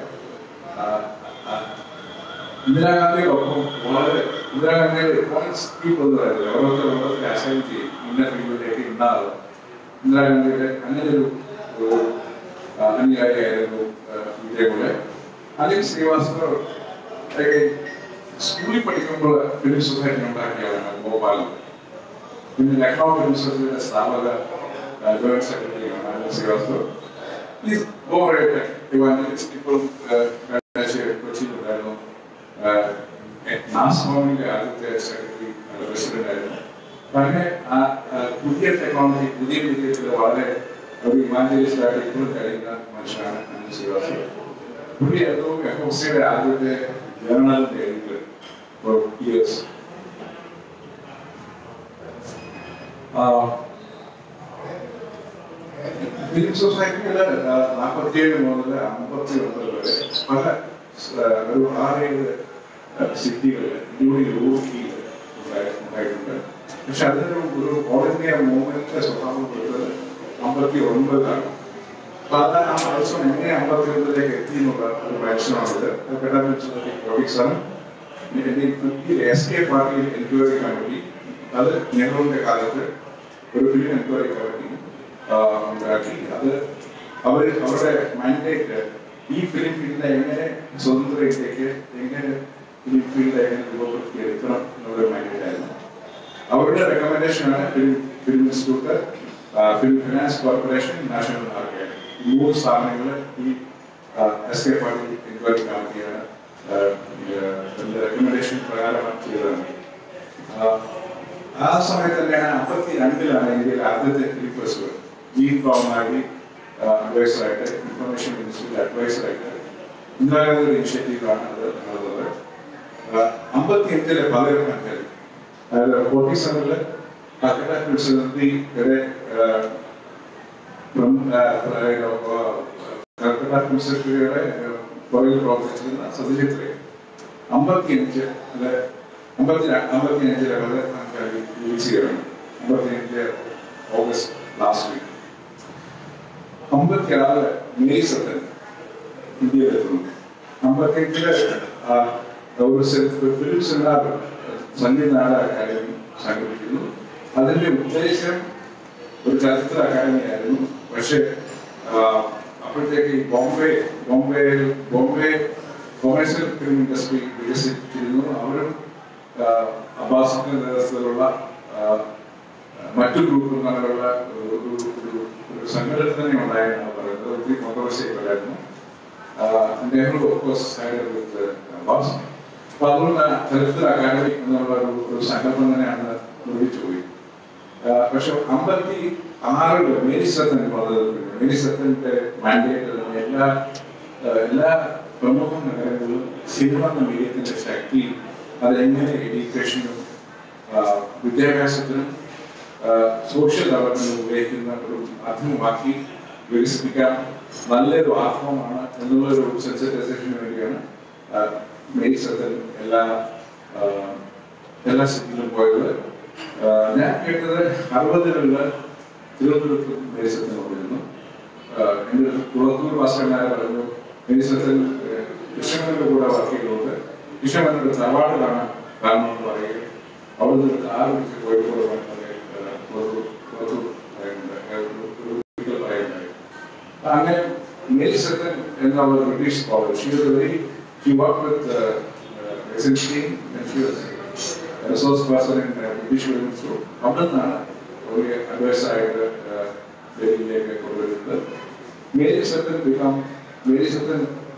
ഇന്ദിരാഗാന്ധിയോടൊപ്പം വളരെ ഇന്ദിരാഗാന്ധിയുടെ പോയിന്റ്സ് കീപ്പുള്ളതായിരുന്നു ഓരോരുത്തർ ഓരോരുത്തർ അസൈൻ ചെയ്യും ഇന്ന ഫീൽഡിലേക്ക് ഇന്ന ആള് ഇന്ദിരാഗാന്ധിയുടെ അങ്ങനെ ഒരു ഒരു ആ, അനുയായിയായിരുന്നു ആ, വിജയകുലെ അനിൽ ശ്രീവാസ്തവ ഒക്കെ സ്കൂളിൽ പഠിക്കുമ്പോൾ ഫിലിം സൊസൈറ്റി ഉണ്ടാക്കിയതാണ് ഭോപ്പാലിൽ പിന്നെ ലക്നൗ ഫിലിം സൊസൈറ്റിയുടെ സ്ഥാപക ആ, ജോയിന്റ് സെക്രട്ടറിയാണ് Anil Srivastav please go right evangelist ഇപ്പോഴും കൊച്ചിയിലുണ്ടായിരുന്നു നാസ്മോമിന്റെ ആദ്യത്തെ സെക്രട്ടറി പ്രസിഡന്റ് ആയിരുന്നു അപ്പൊ അങ്ങനെ ആ ആ, പുതിയ ടെക്നോളജി പുതിയ വിദ്യത്തിൽ വളരെ ഒരു ഇവാഞ്ചലിസ്റ്റ് ആയിട്ട് ഇപ്പോഴും കഴിയുന്ന മനുഷ്യനാണ് അനിൽ ശ്രീവാസ്തവ് പുള്ളി ഏതോ എഫ് ഒ സിയുടെ ആദ്യത്തെ ജേർണലിന്റെ എഡിറ്റർ ഫോർ ഇയേഴ്സ് ഫിലിം സൊസൈറ്റിയുടെ നാൽപ്പത്തിയേഴ് മുതൽ അമ്പത്തി ഒമ്പത് വരെ പല ആ, ഒരു ആറേഴ് സിറ്റികൾ ഇൻക്ലൂഡിംഗ് റൂർക്കിയിൽ ഉണ്ടായിട്ടുണ്ട് പക്ഷെ അതിനൊരു ഒരു ഓൾ ഇന്ത്യ മൂവ്മെന്റിന്റെ സ്വഭാവം കൊടുത്തത് അമ്പത്തി ഒൻപതാണ് അപ്പൊ അത് ആ ദിവസം എങ്ങനെ അമ്പത്തി ഒൻപതിലേക്ക് എത്തി എന്നുള്ള ഒരു മനുഷ്യനാണിത് പ്രൊഫിക്സാണ് എസ് കെ പാർട്ടി എൻക്വയറി കമ്മിറ്റി അത് നെഹ്റുവിന്റെ കാലത്ത് ഒരു ഫിലിം എൻക്വയറി കമ്മിറ്റി ആ, ഉണ്ടാക്കി അത് അവർ അവരുടെ മാൻഡേറ്റ് ഈ ഫിലിം ഫീൽഡിനെ എങ്ങനെ സ്വതന്ത്ര ഇന്ത്യക്ക് എങ്ങനെ ഫിലിം ഫീൽഡ് എങ്ങനെ രൂപപ്പെടുത്തി എടുക്കണം എന്നുള്ള മാൻഡേറ്റ് ആയിരുന്നു അവരുടെ റെക്കമെൻഡേഷനാണ് film film institute film finance corporation national market ഈ മൂന്ന് സ്ഥാപനങ്ങൾ ഈ എസ് കെ പാർട്ടി എൻക്വയറി കമ്മിറ്റിയാണ് റെക്കമെൻഡേഷൻ പ്രകാരമാണ് ചെയ്തത് ആ, ആ സമയത്ത് തന്നെയാണ് അമ്പത്തി രണ്ടിലാണ് ഇന്ത്യയിൽ ആദ്യത്തെ ഫിലിം ഫെസ്റ്റിവൽ ജീൻ കോമനായി അഡ്വൈസറായിട്ട് ഇൻഫർമേഷൻ മിനിസ്റ്ററിന്റെ അഡ്വൈസറായിട്ട് ഇന്ദിരാഗാന്ധി ഇനിഷ്യേറ്റീവാണ് അത് നടന്നത് അമ്പത്തി അഞ്ചിലെ പതിനെട്ട് അഞ്ചിൽ അതായത് ഫോർട്ടി സെവനില് കൽക്കട്ട ഫിലിംസിന്റെ കൽക്കട്ട ഫിലിംസിന്റെ പുറകിൽ പ്രവർത്തിച്ചിരുന്ന സത്യജിത്രയെ അമ്പത്തിയഞ്ച് അല്ലെ അമ്പത്തി അമ്പത്തി അഞ്ചിലെ പതിനെട്ടാം റിലീസ് ചെയ്യണം അമ്പത്തി അഞ്ച് ഓഗസ്റ്റ് ലാസ്റ്റ് വീക്ക് അമ്പത്തി ആറ് മെയ് സെക്കൻഡ് ഇന്ത്യയിലെത്തുന്നു അമ്പത്തി അഞ്ചില് ഒരു ഫിലിം സെമിനാർ സംഗീത നാടക അക്കാദമി സംഘടിപ്പിക്കുന്നു അതിന്റെ ഉദ്ദേശം ഒരു ചലച്ചിത്ര അക്കാദമി ആയിരുന്നു പക്ഷെ ആ, അപ്പോഴത്തേക്ക് ഈ Bombay Bombay Bombay commercial film industry വികസിച്ചിരുന്നു അവരും ആ, അബ്ബാസിന്റെ നേതൃത്വത്തിലുള്ള ആ, മറ്റു ഗ്രൂപ്പും തമ്മിലുള്ള ഒരു ഒരു- ഒരു- ഒരു സംഘടന തന്നെ ഉണ്ടായെന്നാണ് പറയുന്നത് ഒത്തിരി കോൺട്രവേഴ്സി ഉണ്ടായിരുന്നു Nehru of course side with Abbas അപ്പൊ അതുകൊണ്ട് ചരിത്ര അക്കാദമി എന്നുള്ള ഒരു ഒരു സംഘടന തന്നെയാണ് നിർമ്മിച്ചു പോയി ആ, പക്ഷെ അമ്പത്തി ആറില് മേരി സത്തൻ പദ്ധതി മേരി സത്തന്റെ മാൻഡേറ്റ് എല്ലാ ആ, എല്ലാ പ്രമുഖ നഗരങ്ങളിലും സിനിമ എന്ന മീഡിയത്തിന്റെ ശക്തി അതെങ്ങനെ എഡ്യൂക്കേഷനും ആ, വിദ്യാഭ്യാസത്തിനും സോഷ്യൽ ഡെവലപ്മെന്റിനും ഉപയോഗിക്കുന്ന ഒരു മാധ്യമമാക്കി വികസിപ്പിക്കാൻ നല്ലൊരു ആത്മമാണ് എന്നുള്ളൊരു സെൻസിറ്റൈസേഷന് വേണ്ടിയാണ് ആ, മേരി സത്തൻ എല്ലാ ആ, എല്ലാ സിറ്റിയിലും പോയത് ആ, ഞാൻ കേട്ടത് അറുപതുകളില് തിരുവനന്തപുരത്ത് മേരിസത്തിന് പോയിരുന്നു എൻ്റെ കുളത്തൂർ ഭാസ്കരനായ പറഞ്ഞു മേരിസത്തിൽ കൃഷ്ണമേനന്റെ കൂടെ വർക്ക് ചെയ്തുകൊണ്ട് കൃഷ്ണമേനന്റെ തറവാട് കാണാൻ കാണണമെന്ന് പറയുകയും അവിടുന്ന് ഒരു കാർ വിളിച്ച് കോഴിക്കോട് വന്നത് കുളത്തൂർ കുളത്തൂർ പറയുന്നത് അങ്ങനെ മേരിസത്തൻ എന്നുള്ള ഒരു British scholar she was very she work with Eisenstein she was resource person in British film institute അവിടെ നിന്നാണ് ഒരു അഡ്വൈസ് ആയിട്ട് ഡൽഹിയിലേക്ക് കൊണ്ടുവരുന്നത് Marie Seton become Marie Seton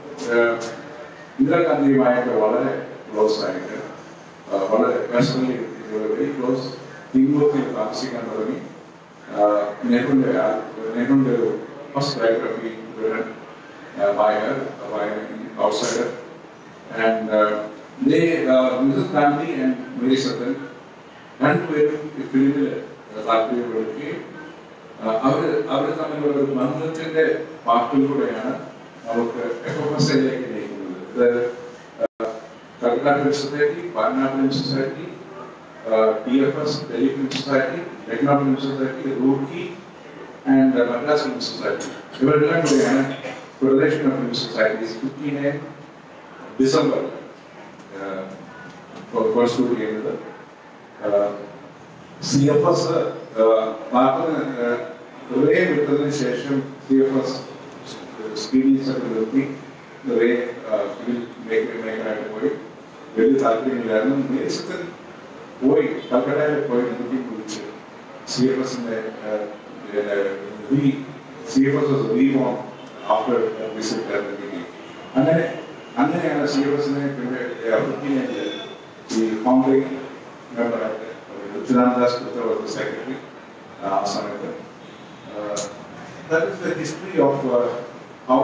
ഇന്ദിരാഗാന്ധിയുമായിട്ട് വളരെ ക്ലോസ് ആയിട്ട് ആ, വളരെ പേഴ്സണലി വെരി ക്ലോസ് തിങ്കൂർത്തിൽ താമസിക്കാൻ തുടങ്ങി ആ, നെഹ്റുവിന്റെ ആ- നെഹ്റുവിന്റെ ഒരു first biography by her, by an outsider. And uh, they, uh, Mrs. Gandhi and Mary Sutton, രണ്ടുപേരും ഈ ഫിലിമിൽ താല്പര്യപ്പെടുകയും അവർ അവർ തമ്മിലുള്ള ഒരു ബന്ധത്തിന്റെ പാർട്ടിലൂടെയാണ് നമുക്ക് എഫ് എഫ് എസ് ഐയിലേക്ക് നയിക്കുന്നത് അതായത് Calcutta film society Patna film society T F S Delhi film society Lucknow film society Roorkee and Madras film society ഇവരെല്ലാം കൂടിയാണ് federation of film societies fifteen December constitute ചെയ്യുന്നത് സി എഫ് എസ് നാൽപ്പത് ഹൃദയം വിട്ടതിന് ശേഷം സി എഫ് എസ് സ്ക്രീനിങ്സ് ഒക്കെ നിർത്തി നിറയെ ഫിലിം മേഖലയായിട്ട് പോയി വലിയ താല്പര്യമില്ലായിരുന്നു ദേശത്തിൽ പോയി കൽക്കട്ടയിൽ പോയി മീറ്റിംഗ് വിളിച്ച് സി എഫ് എസിന്റെ re C F S reborn after visit meeting അങ്ങനെ അങ്ങനെയാണ് സി എഫ് എസിനെ പിന്നെ ഫിഫ്റ്റീനില് ഈ ഫൗണ്ടിങ് മെമ്പറായിട്ട് ചിദാനന്ദാസ് ഗുപ്ത സെക്രട്ടറി ആ സമയത്ത് that is the history of how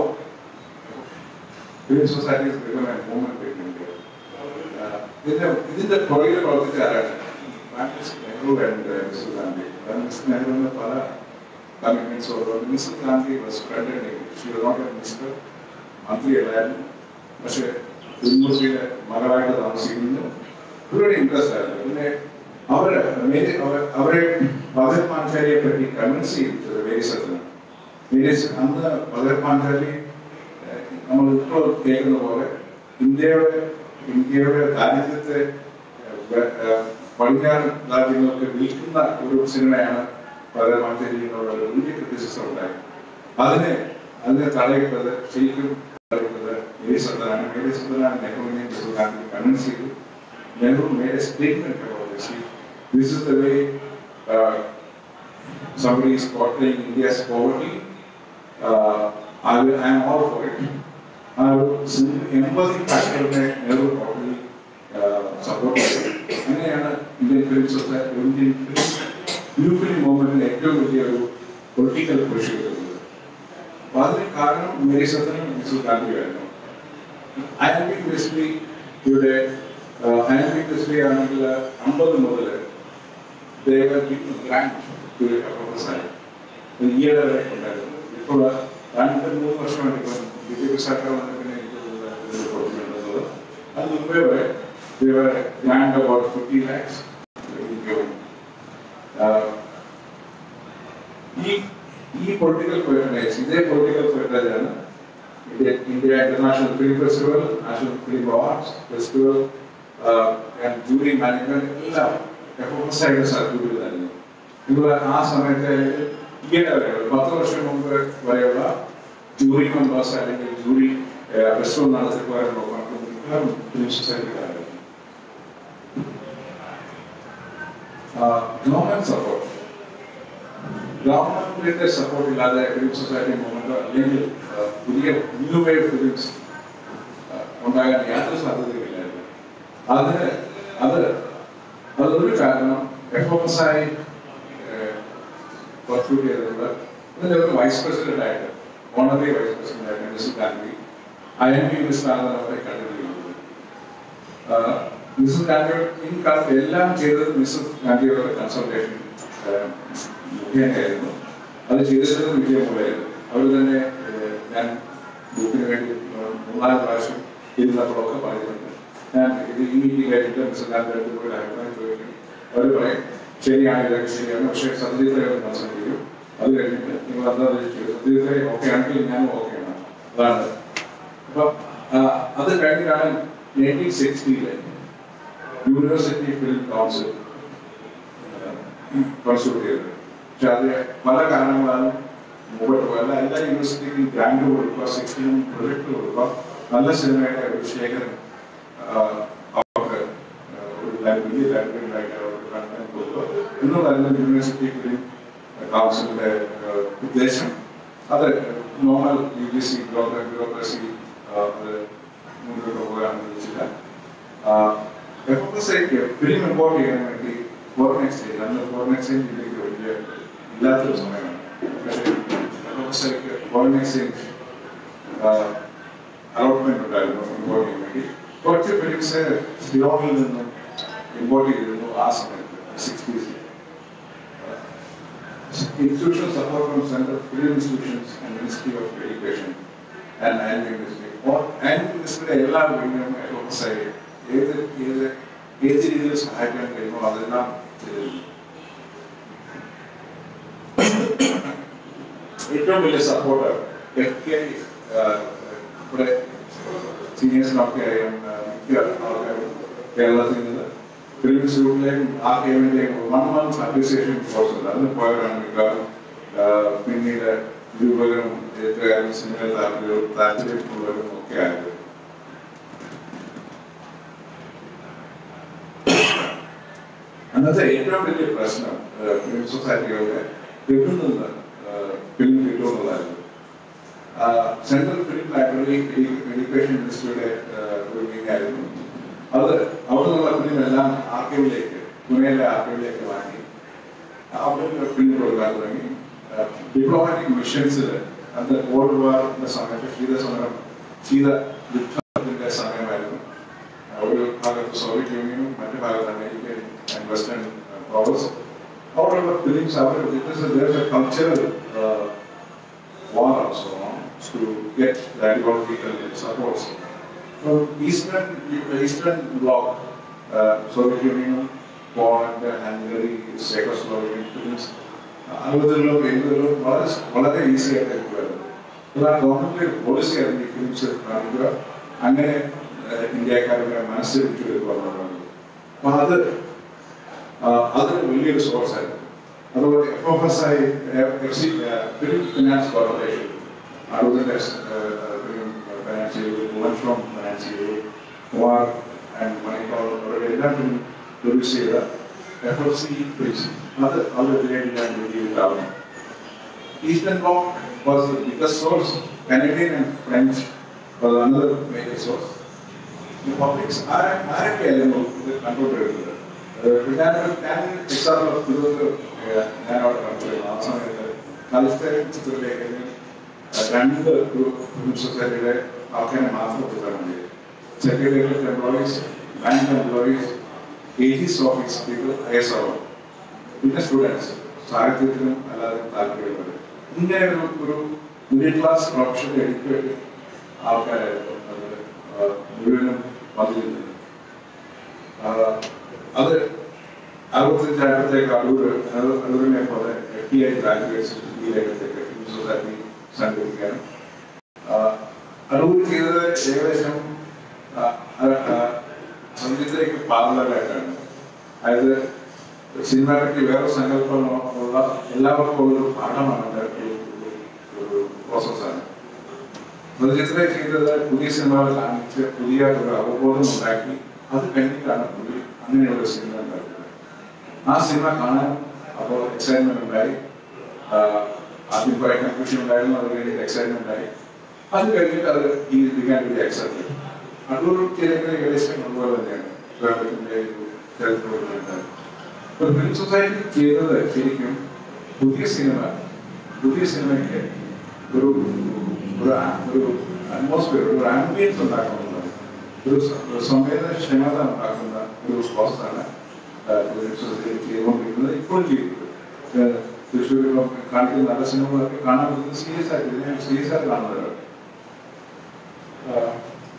film societies become a movement in India ഇതിന്റെ ഇതിന്റെ പുറകിൽ പ്രവർത്തിച്ച ആരാണ് Francis Nehru and mister Gandhi mister നെഹ്റുവിന് പല കമ്മിറ്റ്മെന്റ്സ് ഉള്ളത് mister Gandhi was friend she was not a minister മന്ത്രിയല്ലായിരുന്നു പക്ഷെ തിരുമൂർത്തിയുടെ മകളായിട്ട് താമസിക്കുന്നു ഇവരുടെ ഇൻട്രസ്റ്റ് ആയിരുന്നു പിന്നെ അവര് മേരി- അവ- അവരെ ഭഗത് മാഞ്ചാരിയെ പറ്റി കൺവിൻസ് ചെയ്തിട്ടത് മേരിസത്തിന് മേരീസ് അന്ന് ഭഗത് മാഞ്ചാരി ഏഹ്, നമ്മൾ ഇപ്പോൾ കേൾക്കുന്ന പോലെ ഇന്ത്യയുടെ ഇന്ത്യയുടെ ദാരിദ്ര്യത്തെ ഏഹ്, വെ- ഏഹ്, പടിഞ്ഞാറൻ രാജ്യങ്ങൾക്ക് വിൽക്കുന്ന ഒരു സിനിമയാണ് ഭഗത് മാഞ്ചാരി എന്നുള്ള ഒരു വലിയ ക്രിറ്റിസിസം ഉണ്ടായി അതിനെ അതിനെ തടയിട്ടത് ശരിക്കും തടയിട്ടത് മേരിസത്തിനാണ് മേരിസത്തിനാണ് നെഹ്റുവിനെ ഗാന്ധി കൺവിൻസ് ചെയ്തു Nehru made a statement about this. He, this is the way uh, somebody is portraying India's poverty. Uh, I will, I am all for it. ആ ഒരു എൺപതി ഫാക്ടറിനെ നെഹ്റു ടോട്ടലി സപ്പോർട്ട് ചെയ്തു അങ്ങനെയാണ് Indian film society Indian film new film മൂവ്മെന്റിന് ഏറ്റവും വലിയ ഒരു പൊളിറ്റിക്കൽ പുഷ് കിട്ടുന്നത് അപ്പൊ അതിന് കാരണം മേരി സത്തനും മിസ്റ്റർ ഗാന്ധിയായിരുന്നു അയാൾക്ക് ഇൻഡസ്ട്രി ഇവിടെ അയാൾക്ക് ഇൻഡസ്ട്രി ആണെങ്കിൽ അമ്പത് മുതൽ ഈയിടെ വരെ ഉണ്ടായിരുന്നു ഇപ്പോൾ രണ്ട് മൂന്ന് വർഷമായിട്ട് ഇപ്പം ബി ജെ പി സർക്കാർ വന്ന പിന്നെ എനിക്ക് ഇതിൽ കൊടുത്തിട്ടുള്ളത് അത് മുമ്പേ വരെ ഗ്രാൻഡ് അബൌട്ട് ഫിഫ്റ്റി ലാക്സ് ഈ ഈ പൊളിറ്റിക്കൽ പേഴ്സണേജ് ഇതേ പൊളിറ്റിക്കൽ പേഴ്സണേജാണ് India India international film festival national film awards festival jury management എല്ലാം എഫോമസ് ആയിട്ട് സർക്യൂട്ടിൽ തന്നെ ഇത് ആ സമയത്ത് ഈയിടെ വരെയുള്ള പത്ത് വർഷം മുമ്പ് വരെയുള്ള ജൂറി മെമ്പേഴ്സ് അല്ലെങ്കിൽ ജൂറി പ്രശ്നം നടത്തിപ്പോയുള്ള ഫിലിം സൊസൈറ്റിക്കാരായിരുന്നു ഗവൺമെന്റ് സപ്പോർട്ട് ഗവൺമെന്റിന്റെ സപ്പോർട്ട് ഇല്ലാതെ ഫിലിം സൊസൈറ്റി മൂവ്മെന്റ് അല്ലെങ്കിൽ ആ, പുതിയ ന്യൂ വേവ് ഫിലിംസ് ഉണ്ടാകാൻ യാതൊരു സാധ്യതയില്ലായിരുന്നു അതിന് അത് അതൊരു കാരണം എഫ് എം എസ് ആയി കോൺട്രിബ്യൂട്ട് ചെയ്തിട്ടുണ്ട് ഇതിന്റെ ഒരു വൈസ് പ്രസിഡന്റ് ആയിട്ട് ഓണറി വൈസ് പ്രസിഡന്റ് ആയിട്ട് miss Gandhi I M P miss അവരെ കണ്ടിരിക്കുന്നത് മിസ് ഗാന്ധി ഇൻ കാലത്ത് എല്ലാം ചെയ്തത് മിസ് ഗാന്ധിയുടെ കൺസൾട്ടേഷൻ മുഖേനയായിരുന്നു അത് ചെയ്തിരുന്നത് വിജയമൂലമായിരുന്നു അവർ തന്നെ ഏഹ്, ഞാൻ ബുക്കിന് വേണ്ടി ഏഹ്, മൂന്നാല് പ്രാവശ്യം ഇരുന്നപ്പോഴൊക്കെ പറഞ്ഞിട്ടുണ്ട് ഞാൻ ഇത് ഈ മീറ്റിംഗ് കഴിഞ്ഞിട്ട് മിസ് ഗാന്ധിയുടെ പോയി അഭിപ്രായം ചോദിക്കും അവർ പറയും ശരിയാണ് ഇതൊക്കെ ശരിയാണ് പക്ഷേ സത്യത്തെ കൺസൾട്ട് ചെയ്യും അത് കഴിഞ്ഞിട്ട് നിങ്ങൾ എന്താ ചെയ്തു സത്യത്തെ ഓക്കെ ആണെങ്കിൽ ഞാനും ഓക്കെയാണ് അതാണ് അപ്പം ആ, അത് കഴിഞ്ഞിട്ടാണ് നയൻറ്റീൻ സിക്സ്റ്റിയിലെ യൂണിവേഴ്സിറ്റി ഫിലിം കൗൺസിൽ കോൺസ്റ്റിറ്റ്യൂട്ട് ചെയ്തത് പക്ഷെ അത് പല കാരണങ്ങളാലും മുമ്പോട്ട് പോയല്ല എല്ലാ യൂണിവേഴ്സിറ്റിക്കും ഗ്രാൻഡ് കൊടുക്കുക സിക്സ്റ്റിനും പ്രൊജക്ട് കൊടുക്കുക നല്ല സിനിമയുടെ ഒരു ശേഖരം ആ, അവർക്ക് ആ, ഒരു ലൈ- വലിയ ലൈബ്രറി ഉണ്ടാക്കി അവർക്ക് കണ്ടന്റ് കൊടുക്കുക എന്നുള്ളതായിരുന്നു യൂണിവേഴ്സിറ്റി ഫിലിം കൗൺസിലിന്റെ ആ, ഉദ്ദേശം അത് normal U G C bureaucracy അത് മുന്നോട്ട് പോകാൻ അനുവദിച്ചില്ല എഫ് എസ് ഐക്ക് ഫിലിം ഇമ്പോർട്ട് ചെയ്യാൻ വേണ്ടി ഫോറിൻ എക്സ്ചേഞ്ച് അന്ന് ഫോറിൻ എക്സ്ചേഞ്ചിലേക്ക് വലിയ ഇല്ലാത്തൊരു സമയമാണ് പക്ഷേ എഫ് എസ് ഐക്ക് ഫോറിൻ എക്സ്ചേഞ്ച് അലോട്ട്മെന്റ് ഉണ്ടായിരുന്നു ഇമ്പോർട്ട് ചെയ്യാൻ വേണ്ടി കുറച്ച് ഫിലിംസ് സിലോണിൽ നിന്നും ഇമ്പോർട്ട് ചെയ്തിരുന്നു ആ സമയത്ത് സിക്സ്റ്റീസിൽ institutional support from Center for Film Institutions and Ministry of Education and Annual Ministry. Or Annual Ministry എല്ലാ വിങ്ങും ഫോക്കസ് ആയി ഏത് ഏത് ഏത് രീതിയിൽ സഹായിക്കാൻ കഴിയുമോ അതെല്ലാം ചെയ്തിരുന്നു ഏറ്റവും വലിയ സപ്പോർട്ട് എഫ് കെ ഇവിടെ സീനിയേഴ്സിനൊക്കെ അറിയാം ആ, മിക്ക ആൾക്കാരും കേരളത്തിൽ നിന്ന് ഫിലിം ഇൻസ്റ്റിറ്റ്യൂട്ടിലേക്കും ആ ഗെയിമിന്റെയും വൺ മന്ത് അപ്രീസിയേഷൻ കോഴ്സ് ഉണ്ട് അതിന് പോയവരാണ് മിക്കവാറും ആ, പിന്നീട് രൂപകരും എഴുത്തുകാരും സിനിമയിൽ താല്പര്യവും താല്പര്യമുള്ളവരും ഒക്കെ ആയത് അന്നത്തെ ഏറ്റവും വലിയ പ്രശ്നം ആ, ഫിലിം സൊസൈറ്റികളുടെ കിട്ടുന്നത് ഫിലിം കിട്ടുമെന്നുള്ളതായിരുന്നു ആ, സെൻട്രൽ ഫിലിം ലൈബ്രറി എഡ്യൂക്കേഷൻ മിനിസ്ട്രിയുടെ ആ, ഒരു wing ആയിരുന്നു അത് അവിടെ നിന്നുള്ള ഫിലിം എല്ലാം ആർക്കൈവിലേക്ക് പുനെയിലെ ആർക്കൈവിലേക്ക് വാങ്ങി അവിടെ ഫിലിം കൊടുക്കാൻ തുടങ്ങി ഡിപ്ലോമാറ്റിക് മിഷൻസിൽ അന്ന് കോൾഡ് വാറിന്റെ സമയത്ത് ശീതസമരം ശീത യുദ്ധത്തിന്റെ സമയമായിരുന്നു ഒരു ഭാഗത്ത് സോവിയറ്റ് യൂണിയനും മറ്റു ഭാഗത്ത് അമേരിക്കൻ ആൻഡ് വെസ്റ്റേൺ പവേഴ്സ് അവിടെയുള്ള ഫിലിംസ് അവർ cultural war also on to get the ideological supports. From Eastern Eastern Bloc, uh, Soviet Union, Poland, Hungary, Czechoslovakia, films, അറുപതിലോ എഴുപതിലോ വളരെ വളരെ ഈസി ആയിട്ട് എടുക്കുമായിരുന്നു എന്നാൽ ഗവൺമെന്റ് പോളിസി ആയിരുന്നു ഈ ഫിലിംസ് കാണിക്കുക അങ്ങനെ uh, ഇന്ത്യക്കാരുടെ മനസ്സിൽ എടുക്കുക എന്നുള്ളത് അപ്പൊ അത് ആ, അതൊരു വലിയൊരു സോഴ്സ് ആയിരുന്നു അതുപോലെ F F S I F C film finance corporation അറുപതിന്റെ ഫിലിം ഫിനാൻസ് ചെയ്തു ഭുവൻ ഫ്രോം ഫിനാൻസ് ചെയ്തു കുമാർ ആൻഡ് മണിപ്പാൾ അവരുടെ എല്ലാം ഫിലിം പ്രൊഡ്യൂസ് ചെയ്ത എഫ് എഫ് സി ഫിലിംസ് അത് അത് ഇതിലേക്ക് ഞാൻ വലിയ ഉണ്ടാവുന്നു Eastern Bloc was the biggest source, Canadian and French was another major source. The publics are ആരൊക്കെയായിരുന്നു ഇത് കൺട്രോൾ ചെയ്യുന്നത് ഞാൻ ഞാൻ എക്സാമ്പിൾ തിരുവനന്തപുരം ഞാൻ അവിടെ കണ്ടു ആ സമയത്ത് കലിസ്റ്റേ ചിത്രത്തിലേക്ക് രണ്ട് ഫിലിം സൊസൈറ്റിയുടെ ആൾക്കാരെ മാത്രം കൊടുക്കാൻ വേണ്ടി secretariat employees bank employees AG's office people I S R പിന്നെ സ്റ്റുഡൻസ് സാഹിത്യത്തിനും അല്ലാതെ താല്പര്യമുള്ളത് ഇങ്ങനെ ഒരു ഒരു മിഡിൽ ക്ലാസ് പ്രൊഫഷണൽ എഡ്യൂക്കേറ്റഡ് ആൾക്കാരായിരുന്നു അത് ആ, മുഴുവനും വന്നിരുന്നത് ആ, അത് അറുപത്തഞ്ചായിരത്തേക്ക് അടൂർ അടൂരിനെ പോലെ എഫ് ടി ഐ ഗ്രാജുവേറ്റ്സ് ഈ രംഗത്തേക്ക് ഫിലിം സൊസൈറ്റി സംഘടിപ്പിക്കാനും ആ, അടൂർ ചെയ്തത് ഏകദേശം ആ, ആ, ആ, സംഗീതത്തിലേക്ക് പാർലറായിട്ടാണ് അതായത് സിനിമയെ പറ്റി വേറെ സങ്കല്പമുള്ള എല്ലാവർക്കും ഒരു പാഠമാണ് ഉണ്ടാക്കിയ ഒരു- ഒരു പ്രോസസ്സാണ് പ്രൊജക്റ്റിലെ ചെയ്തത് പുതിയ സിനിമകൾ കാണിച്ച് പുതിയ ഒരു അവബോധം ഉണ്ടാക്കി അത് കഴിഞ്ഞിട്ടാണ് പുള്ളി അങ്ങനെയുള്ള ഒരു സിനിമ ഉണ്ടാക്കുന്നത് ആ സിനിമ കാണാൻ അപ്പോൾ എക്സൈറ്റ്മെന്റ് ഉണ്ടായി ആഹ് ആദ്യം കുറെ കൺഫ്യൂഷൻ ഉണ്ടായിരുന്നു അത് കഴിഞ്ഞിട്ട് എക്സൈറ്റ്മെന്റ് ഉണ്ടായി അത് കഴിഞ്ഞിട്ട് അത് ഈ began to be accepted Adoor ചിലങ്ങനെ ഏകദേശം അതുപോലെ തന്നെയാണ് കേരളത്തിന്റെ ഒരു ചരിത്രമുണ്ടായത് ഒരു ഫിലിം സൊസൈറ്റി ചെയ്തത് ശരിക്കും പുതിയ സിനിമ പുതിയ സിനിമയ്ക്ക് ഒരു ഒരു ആ- ഒരു അറ്റ്മോസ്ഫിയർ ഒരു ആംബിയൻസ് ഉണ്ടാക്കുന്നത് ഒരു സ- ഒരു സംവേദനക്ഷമത ഉണ്ടാക്കുന്ന ഒരു പ്രോസസ്സാണ് ഫിലിം സൊസൈറ്റി ചെയ്തുകൊണ്ടിരിക്കുന്നത് ഇപ്പോഴും ചെയ്യുന്നത് തൃശ്ശൂർ കാണിക്കുന്ന നല്ല സിനിമകളൊക്കെ കാണാൻ പറ്റുന്നത് സീരിയസ് ആയിട്ട് ഇതിനെ സീരിയസ് ആയിട്ട് കാണുന്നവരാണ് ആഹ്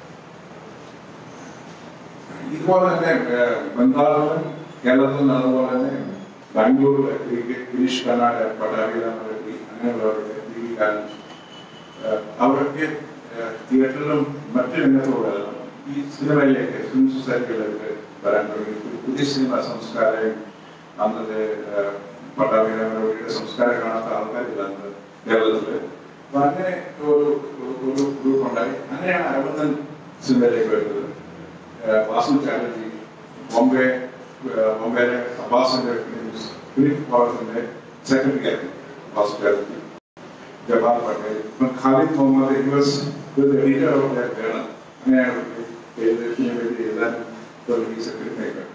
ഇതുപോലെ തന്നെ ഏഹ്, ബംഗാളിലും കേരളത്തിലും നടന്നതുപോലെ തന്നെ ബാംഗ്ലൂരിലെ ഈ ഗിരീഷ് കർണാട് പട്ടാഭിരാമി അങ്ങനെയുള്ളവരുടെ ഈ കാലം ഏഹ്, അവരൊക്കെ ഏഹ്, തിയേറ്ററിലും മറ്റു രംഗത്തുള്ള ഈ സിനിമയിലേക്ക് ഫിലിം സൊസൈറ്റികളിലേക്ക് വരാൻ തുടങ്ങി ഒരു പുതിയ സിനിമ സംസ്കാരം അന്നത്തെ ഏഹ്, പട്ടാഭിരാമയുടെ സംസ്കാരം കാണാത്ത ആൾക്കാരില്ല അന്ന് കേരളത്തില് അപ്പൊ അങ്ങനെ ഒരു ഒരു- ഒരു ഗ്രൂപ്പ് ഉണ്ടായി അങ്ങനെയാണ് അരവിന്ദൻ സിനിമയിലേക്ക് വരുന്നത് ഏഹ് വാസു ചാറ്റർജി ബോംബെ ഏഹ് ബോംബെയിലെ അബ്ബാസിന്റെ ഫിലിംസ് ഫിലിം ഫോറത്തിന്റെ സെക്രട്ടറി ആയിരുന്നു വാസു ചാറ്റർജി ജവാൻ പട്ടേൽ ഇപ്പം ഖാലിദ് മുഹമ്മദ് ഹിമസ് എഡിറ്റർ ഓഫ് ദാറ്റ് ജേണൽ അങ്ങനെയാണ് എഴുതിയതിനെ വേണ്ടി എഴുതാൻ തുടങ്ങി സെക്രട്ടറി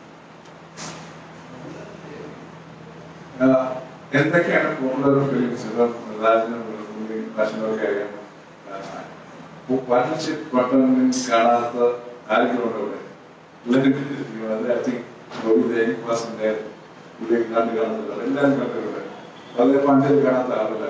എന്തൊക്കെയാണ് പോപ്പുലർ ഫിലിംസ് രാജനും നാഷണലൊക്കെ അറിയാം പാർട്ണർഷിപ്പ് ബട്ടൺ കാണാത്ത ആരെങ്കിലും ഉണ്ടോ ഇവിടെ അത് ഐ തിങ്ക് ഗോവിന്ദ വാസിന്റെ പുള്ളി കണ്ടു കാണുന്നില്ല എല്ലാവരും കണ്ടിട്ടുണ്ട് വളരെ പണ്ടിൽ കാണാത്ത ആളില്ല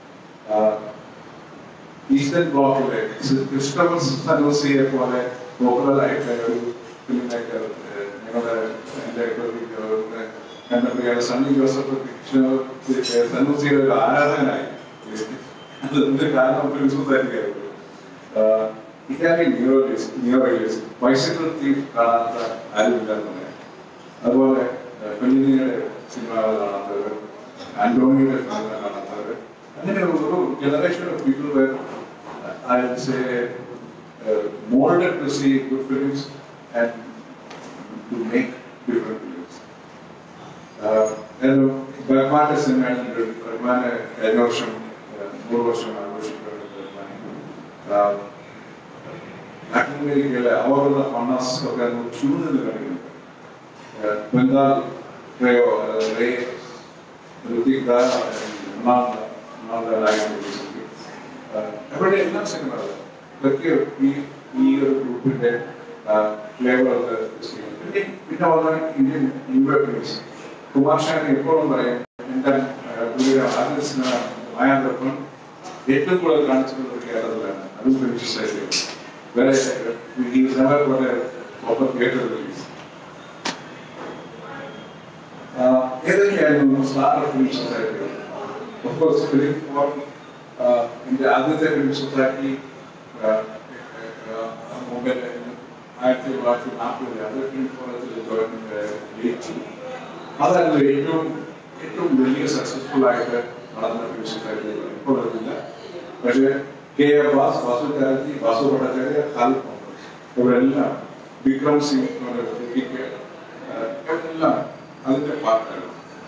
ഈസ്റ്റേൺ ബ്ലോക്കിലെ ക്രിസ്റ്റഫർ സനോസിയെ പോലെ പോപ്പുലർ ആയിട്ടുള്ള ഒരു ഫിലിം മേക്കർ ഞങ്ങളുടെ എൻ്റെ എൻ്റെ പ്രിയ സണ്ണി ജോസഫ് കൃഷ്ണ സനോസിയുടെ ഒരു ആരാധകനായി അത് എന്ത് കാരണം ഫിലിം സൊസൈറ്റിക്കായിരുന്നു Italian neo neo realist bicycle thief കാണാത്ത ആരുമില്ലെന്ന് പറയാം അതുപോലെ പെണ്ണിനിയുടെ സിനിമകൾ കാണാത്തവർ ആന്റോണിയുടെ സിനിമകൾ കാണാത്തവർ അങ്ങനെ ഒരു generation of people where I say moulded to see good films and to make different films ബഹ്മാന്റെ സിനിമയാണെങ്കിൽ ബഹ്മാന് കഴിഞ്ഞ വർഷം ഏഹ്, നൂറ് വർഷം ആഘോഷിക്കുകയാണ് ബഹ്മാൻ അമേരിക്കയിലെ അവരുടെ ഫണ്ണസ് ഒക്കെ ക്യൂ നിന്ന് കാണിക്കുന്നുണ്ട് ഏഹ്, ബംഗാൾ റേയോ ഏഹ്, റേ ഋതിക് ദാസ്, ഒന്നാമത് ഒന്നാമത് ആയിരുന്നു ഏഹ്, അവിടെ എല്ലാം സിനിമകൾ ഇതൊക്കെ ഈ ഈ ഒരു ഗ്രൂപ്പിന്റെ ഫ്ലേവർ പിന്നെ പിന്നെ വന്ന ഇന്ത്യൻ ഇന്ത്യ ഫിലിംസ് കുമാർ ഷാൻ എപ്പോഴും പറയും എന്റെ ഏഹ്, പുള്ളിയുടെ ആദ്യ സിനിമ മായാന്തപ്പം ഏറ്റവും കൂടുതൽ കാണിച്ചിട്ടുള്ളത് കേരളത്തിലാണ് അതും ഫിലിം സൊസൈറ്റി വേറെ ഈ സിനിമ പോലെ ഒപ്പം തിയേറ്റർ റിലീസ് ഏതൊക്കെയായിരുന്നു star film society of course film for ഇതിന്റെ ആദ്യത്തെ ഫിലിം സൊസൈറ്റി മുംബൈയിൽ ആയിരത്തി തൊള്ളായിരത്തി നാൽപ്പതിൽ അത് ഫിലിം ഫോറത്തിൽ ജയിച്ചു അതായിരുന്നു ഏറ്റവും ഏറ്റവും വലിയ സക്സസ്ഫുൾ ആയിട്ട് നടന്ന ഫിലിം സൊസൈറ്റി ഇപ്പോൾ അതില്ല പക്ഷേ കെ എ ബാസ് വാസു ചാരജി വാസു ഭട്ടാചാര്യ ഖാലിദ് മുഹമ്മദ് ഇവരെല്ലാം വിക്രം സിംഗ് എന്ന് പറയുന്ന വ്യക്തിക്ക്, ഏഹ്, ഇവരെല്ലാം അതിന്റെ പാർട്ടാണ്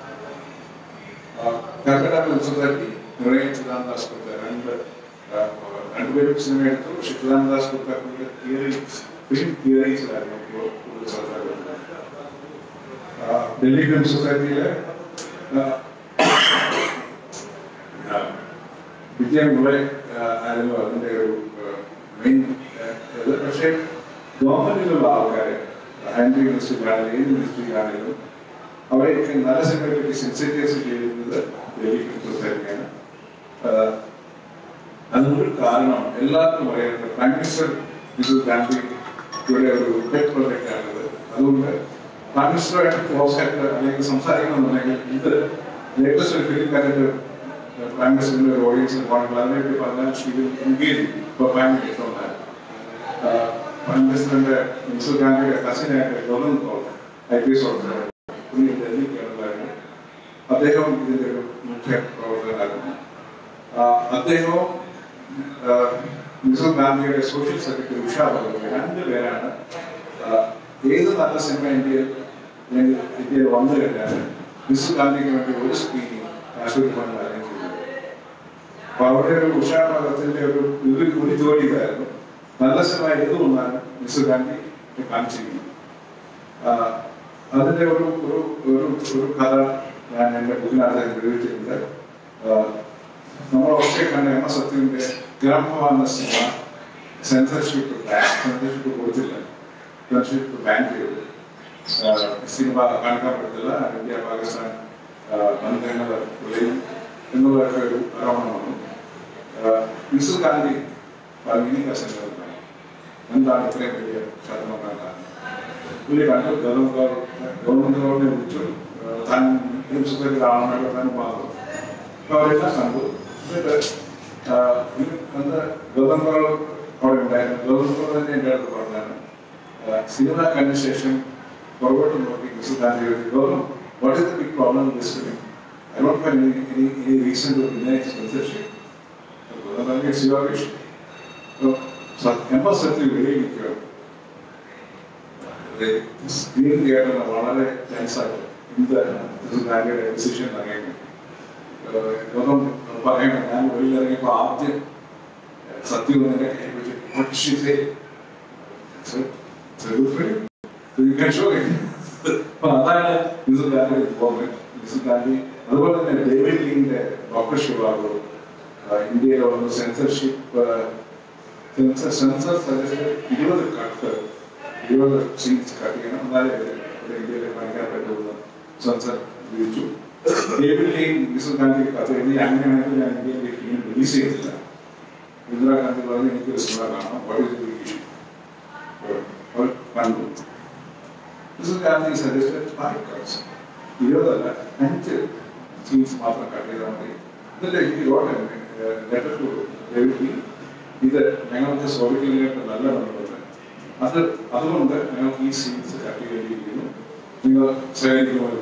കർക്കട ഫിലിം സൊസൈറ്റി നിറയെ ചിദാനന്ദാസ് കൊടുത്ത രണ്ട് ഏഹ്, രണ്ടുപേരും സിനിമ എടുത്തു പക്ഷെ ചിദാനന്ദാസ് കൊടുത്ത തിയറി ഫിലിം തിയറീസിലായിരുന്നു കൂടുതൽ ശ്രദ്ധ കൊടുത്തത് ആഹ്, ഡൽഹി ഫിലിം സൊസൈറ്റിയിലെ ആഹ്, ആഹ്, വിജയം മുളെ ആയിരുന്നു അതിന്റെ ഒരു മെയിൻ ഇത് പക്ഷേ ഗവൺമെന്റിലുള്ള ആൾക്കാരെ ആന്റി മിനിസ്റ്ററിലാണെങ്കിലും ഏത് മിനിസ്റ്ററിലാണെങ്കിലും അവരെയൊക്കെ നല്ല സിനിമയെ പറ്റി സെൻസിറ്റൈസ് ചെയ്തിരുന്നത് ഡൽഹി ഫിലിം സൊസൈറ്റിയാണ് ആഹ്, അതിനൊരു കാരണം എല്ലാവർക്കും അറിയാവുന്നത് പ്രൈം മിനിസ്റ്റർ മിസസ് ഗാന്ധി ഇവിടെ ഒരു പെറ്റ് പ്രൊജക്റ്റ് ആണത് അതുകൊണ്ട് പ്രൈം മിനിസ്റ്ററുമായിട്ട് ക്ലോസ് ആയിട്ട് അല്ലെങ്കിൽ സംസാരിക്കണമെന്നുണ്ടെങ്കിൽ ഇത് ലേറ്റസ്റ്റ് ഒരു ഫിലിം കണ്ടിട്ട് പ്രൈം മിനിസ്റ്ററിന്റെ ഒരു ഓഡിയൻസിന് പോകണമെങ്കിൽ അതിനെപ്പറ്റി പറഞ്ഞാൽ she will engage for prime minister president miss ഗാന്ധിയുടെ കസിനായിട്ട് ഗവർണർ തോന്നുന്നു ഐ പി എസ് ഓഫീസർ പുള്ളി ഡൽഹി കേരളമായിരുന്നു അദ്ദേഹം ഇതിന്റെ ഒരു മുഖ്യ പ്രവർത്തകനായിരുന്നു ആ, അദ്ദേഹവും ആ, മിസു ഗാന്ധിയുടെ സോഷ്യൽ സെക്രട്ടറി ഉഷ ഭഗവതി രണ്ടുപേരാണ് ആ, ഏത് നല്ല സിനിമ ഇന്ത്യയിൽ അല്ലെങ്കിൽ ഇന്ത്യയിൽ വന്നു കഴിഞ്ഞാൽ മിസു ഗാന്ധിക്ക് വേണ്ടി ഒരു സ്ക്രീനിങ് കാശ്മീർ ഫണ്ട് അറേഞ്ച് ചെയ്തു അപ്പൊ അവിടെ ഒരു ഉഷാ ഭഗത്തിന്റെ ഒരു ഒരു ഒരു ജോലി ഇതായിരുന്നു നല്ല സിനിമ ഏത് വന്നാലും മിസ് ഗാന്ധി കാണിച്ചിരിക്കും ആ, അതിന്റെ ഒരു ഒരു ഒരു ഒരു കഥ ഞാൻ എന്റെ ബുക്കിനകത്ത് വിവരിച്ചിട്ടുണ്ട് ആ, നമ്മൾ ഒക്കെ കണ്ട എം എസ് സത്യന്റെ ഗ്രാമഭവൻ എന്ന സിനിമ സെൻസർഷിപ്പ് സെൻസർഷിപ്പ് കൊടുത്തില്ല സെൻസർഷിപ്പ് ബാൻ ചെയ്തു ആ, സിനിമ കാണിക്കാൻ പറ്റത്തില്ല ഇന്ത്യ പാകിസ്ഥാൻ ആ, ബന്ധങ്ങൾ ഉള്ളിൽ എന്നുള്ളതൊക്കെ ഒരു ആരോപണം വന്നു മിസ് ഗാന്ധി പറഞ്ഞു കസൻ എന്താണ് ഇത്രയും വലിയ ശതമാനം പുള്ളി കണ്ടു ഗവർണർ ഗവൺമെന്റിനോട് വിളിച്ചു ആ, താൻ ആണെന്നൊക്കെ താൻ പറഞ്ഞു അപ്പൊ അവരെല്ലാം കണ്ടു എന്നിട്ട് ആ, ഇത് അന്ന് ഗവർണർ അവിടെ ഉണ്ടായിരുന്നു ഗവർണർ തന്നെ എൻ്റെ അടുത്ത് പറഞ്ഞാണ് ആ, സിനിമ കണ്ട ശേഷം പുറകോട്ട് നോക്കി miss Gandhi governor what is the big problem this film I don't have any any any reason to deny censorship governor പറഞ്ഞു it's your wish M S Sathyam വെളിയിലിരിക്കുക സ്ക്രീൻ തിയേറ്ററിന് വളരെ ടെൻസായിട്ട് എന്ത് ഗാന്ധിയുടെ ഡിസിഷൻ അറിയാൻ ഒന്നും പറയാൻ ഞാൻ വെളിയിലിറങ്ങിയപ്പോൾ ആദ്യം സത്യം എന്നെ കൈപിടിച്ച് പക്ഷിസേ അപ്പൊ അതാണ് യൂസുഫ് ഗാന്ധിയുടെ ഇൻവോൾവ്മെന്റ് യൂസുഫ് ഗാന്ധി അതുപോലെ തന്നെ ഡേവിഡ് ലീന്റെ ഡോക്ടർ ഷിവാഗോ ഇന്ത്യയിലെ വന്ന സെൻസർഷിപ്പ് സെൻസർ സെൻസർ സജസ്റ്റ് ഇരുപത് കട്ട് ഇരുപത് സീറ്റ്സ് കട്ട് ചെയ്യണം എന്നാലേ ഇത് ഇവിടെ ഇന്ത്യയിൽ കാണിക്കാൻ പറ്റുള്ളൂ സെൻസർ വിധിച്ചു ഡേവിഡ് ലീൻ യൂസുഫ് ഗാന്ധി കത്ത് എഴുതി അങ്ങനെയാണെങ്കിൽ ഞാൻ ഇന്ത്യയിലെ ഫിലിം റിലീസ് ചെയ്തില്ല ഇന്ദിരാഗാന്ധി പറഞ്ഞു എനിക്കൊരു സിനിമ കാണാം വാട്ട് ഇസ് ദി ഇഷ്യൂ അവർ കണ്ടു Yusuf Gandhi suggested five cuts ഇരുപതല്ല അഞ്ച് സീറ്റ്സ് മാത്രം കട്ട് ചെയ്താൽ മതി എന്നിട്ട് എനിക്ക് lot letter to David Lean ഇത് ഞങ്ങൾക്ക് സോവിയറ്റ് യൂണിയനായിട്ട് നല്ല ബന്ധമുണ്ട് അത് അതുകൊണ്ട് ഞങ്ങൾക്ക് ഈ സീറ്റ്സ് കട്ട് ചെയ്തിരിക്കുന്നു നിങ്ങൾ സഹകരിക്കുമല്ലോ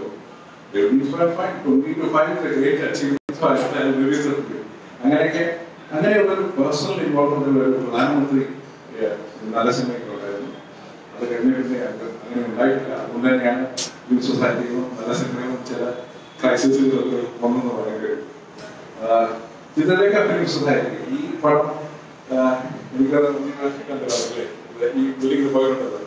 അങ്ങനെയൊക്കെ അങ്ങനെയുള്ള ഒരു പേഴ്സണൽ ഇൻവോൾവ്മെന്റ് ഒരു പ്രധാനമന്ത്രി ഏഹ്, നല്ല സിനിമയ്ക്ക് ഉണ്ടായിരുന്നു അത് കഴിഞ്ഞ പിന്നെ അത് അങ്ങനെ ഉണ്ടായിട്ടില്ല അതുകൊണ്ട് തന്നെയാണ് ഈ സൊസൈറ്റിയും നല്ല സിനിമയും ചില ക്രൈസിസുകളൊക്കെ വന്നെന്ന് പറയാൻ കഴിയും ആഹ്, ചിത്രരേഖ ഫിലിം സൊസൈറ്റി ഈ പടം ആഹ്, എനിക്കത് നിങ്ങൾ കണ്ടതല്ലേ ഈ ബിൽഡിംഗ് പോയിട്ടുണ്ടല്ലോ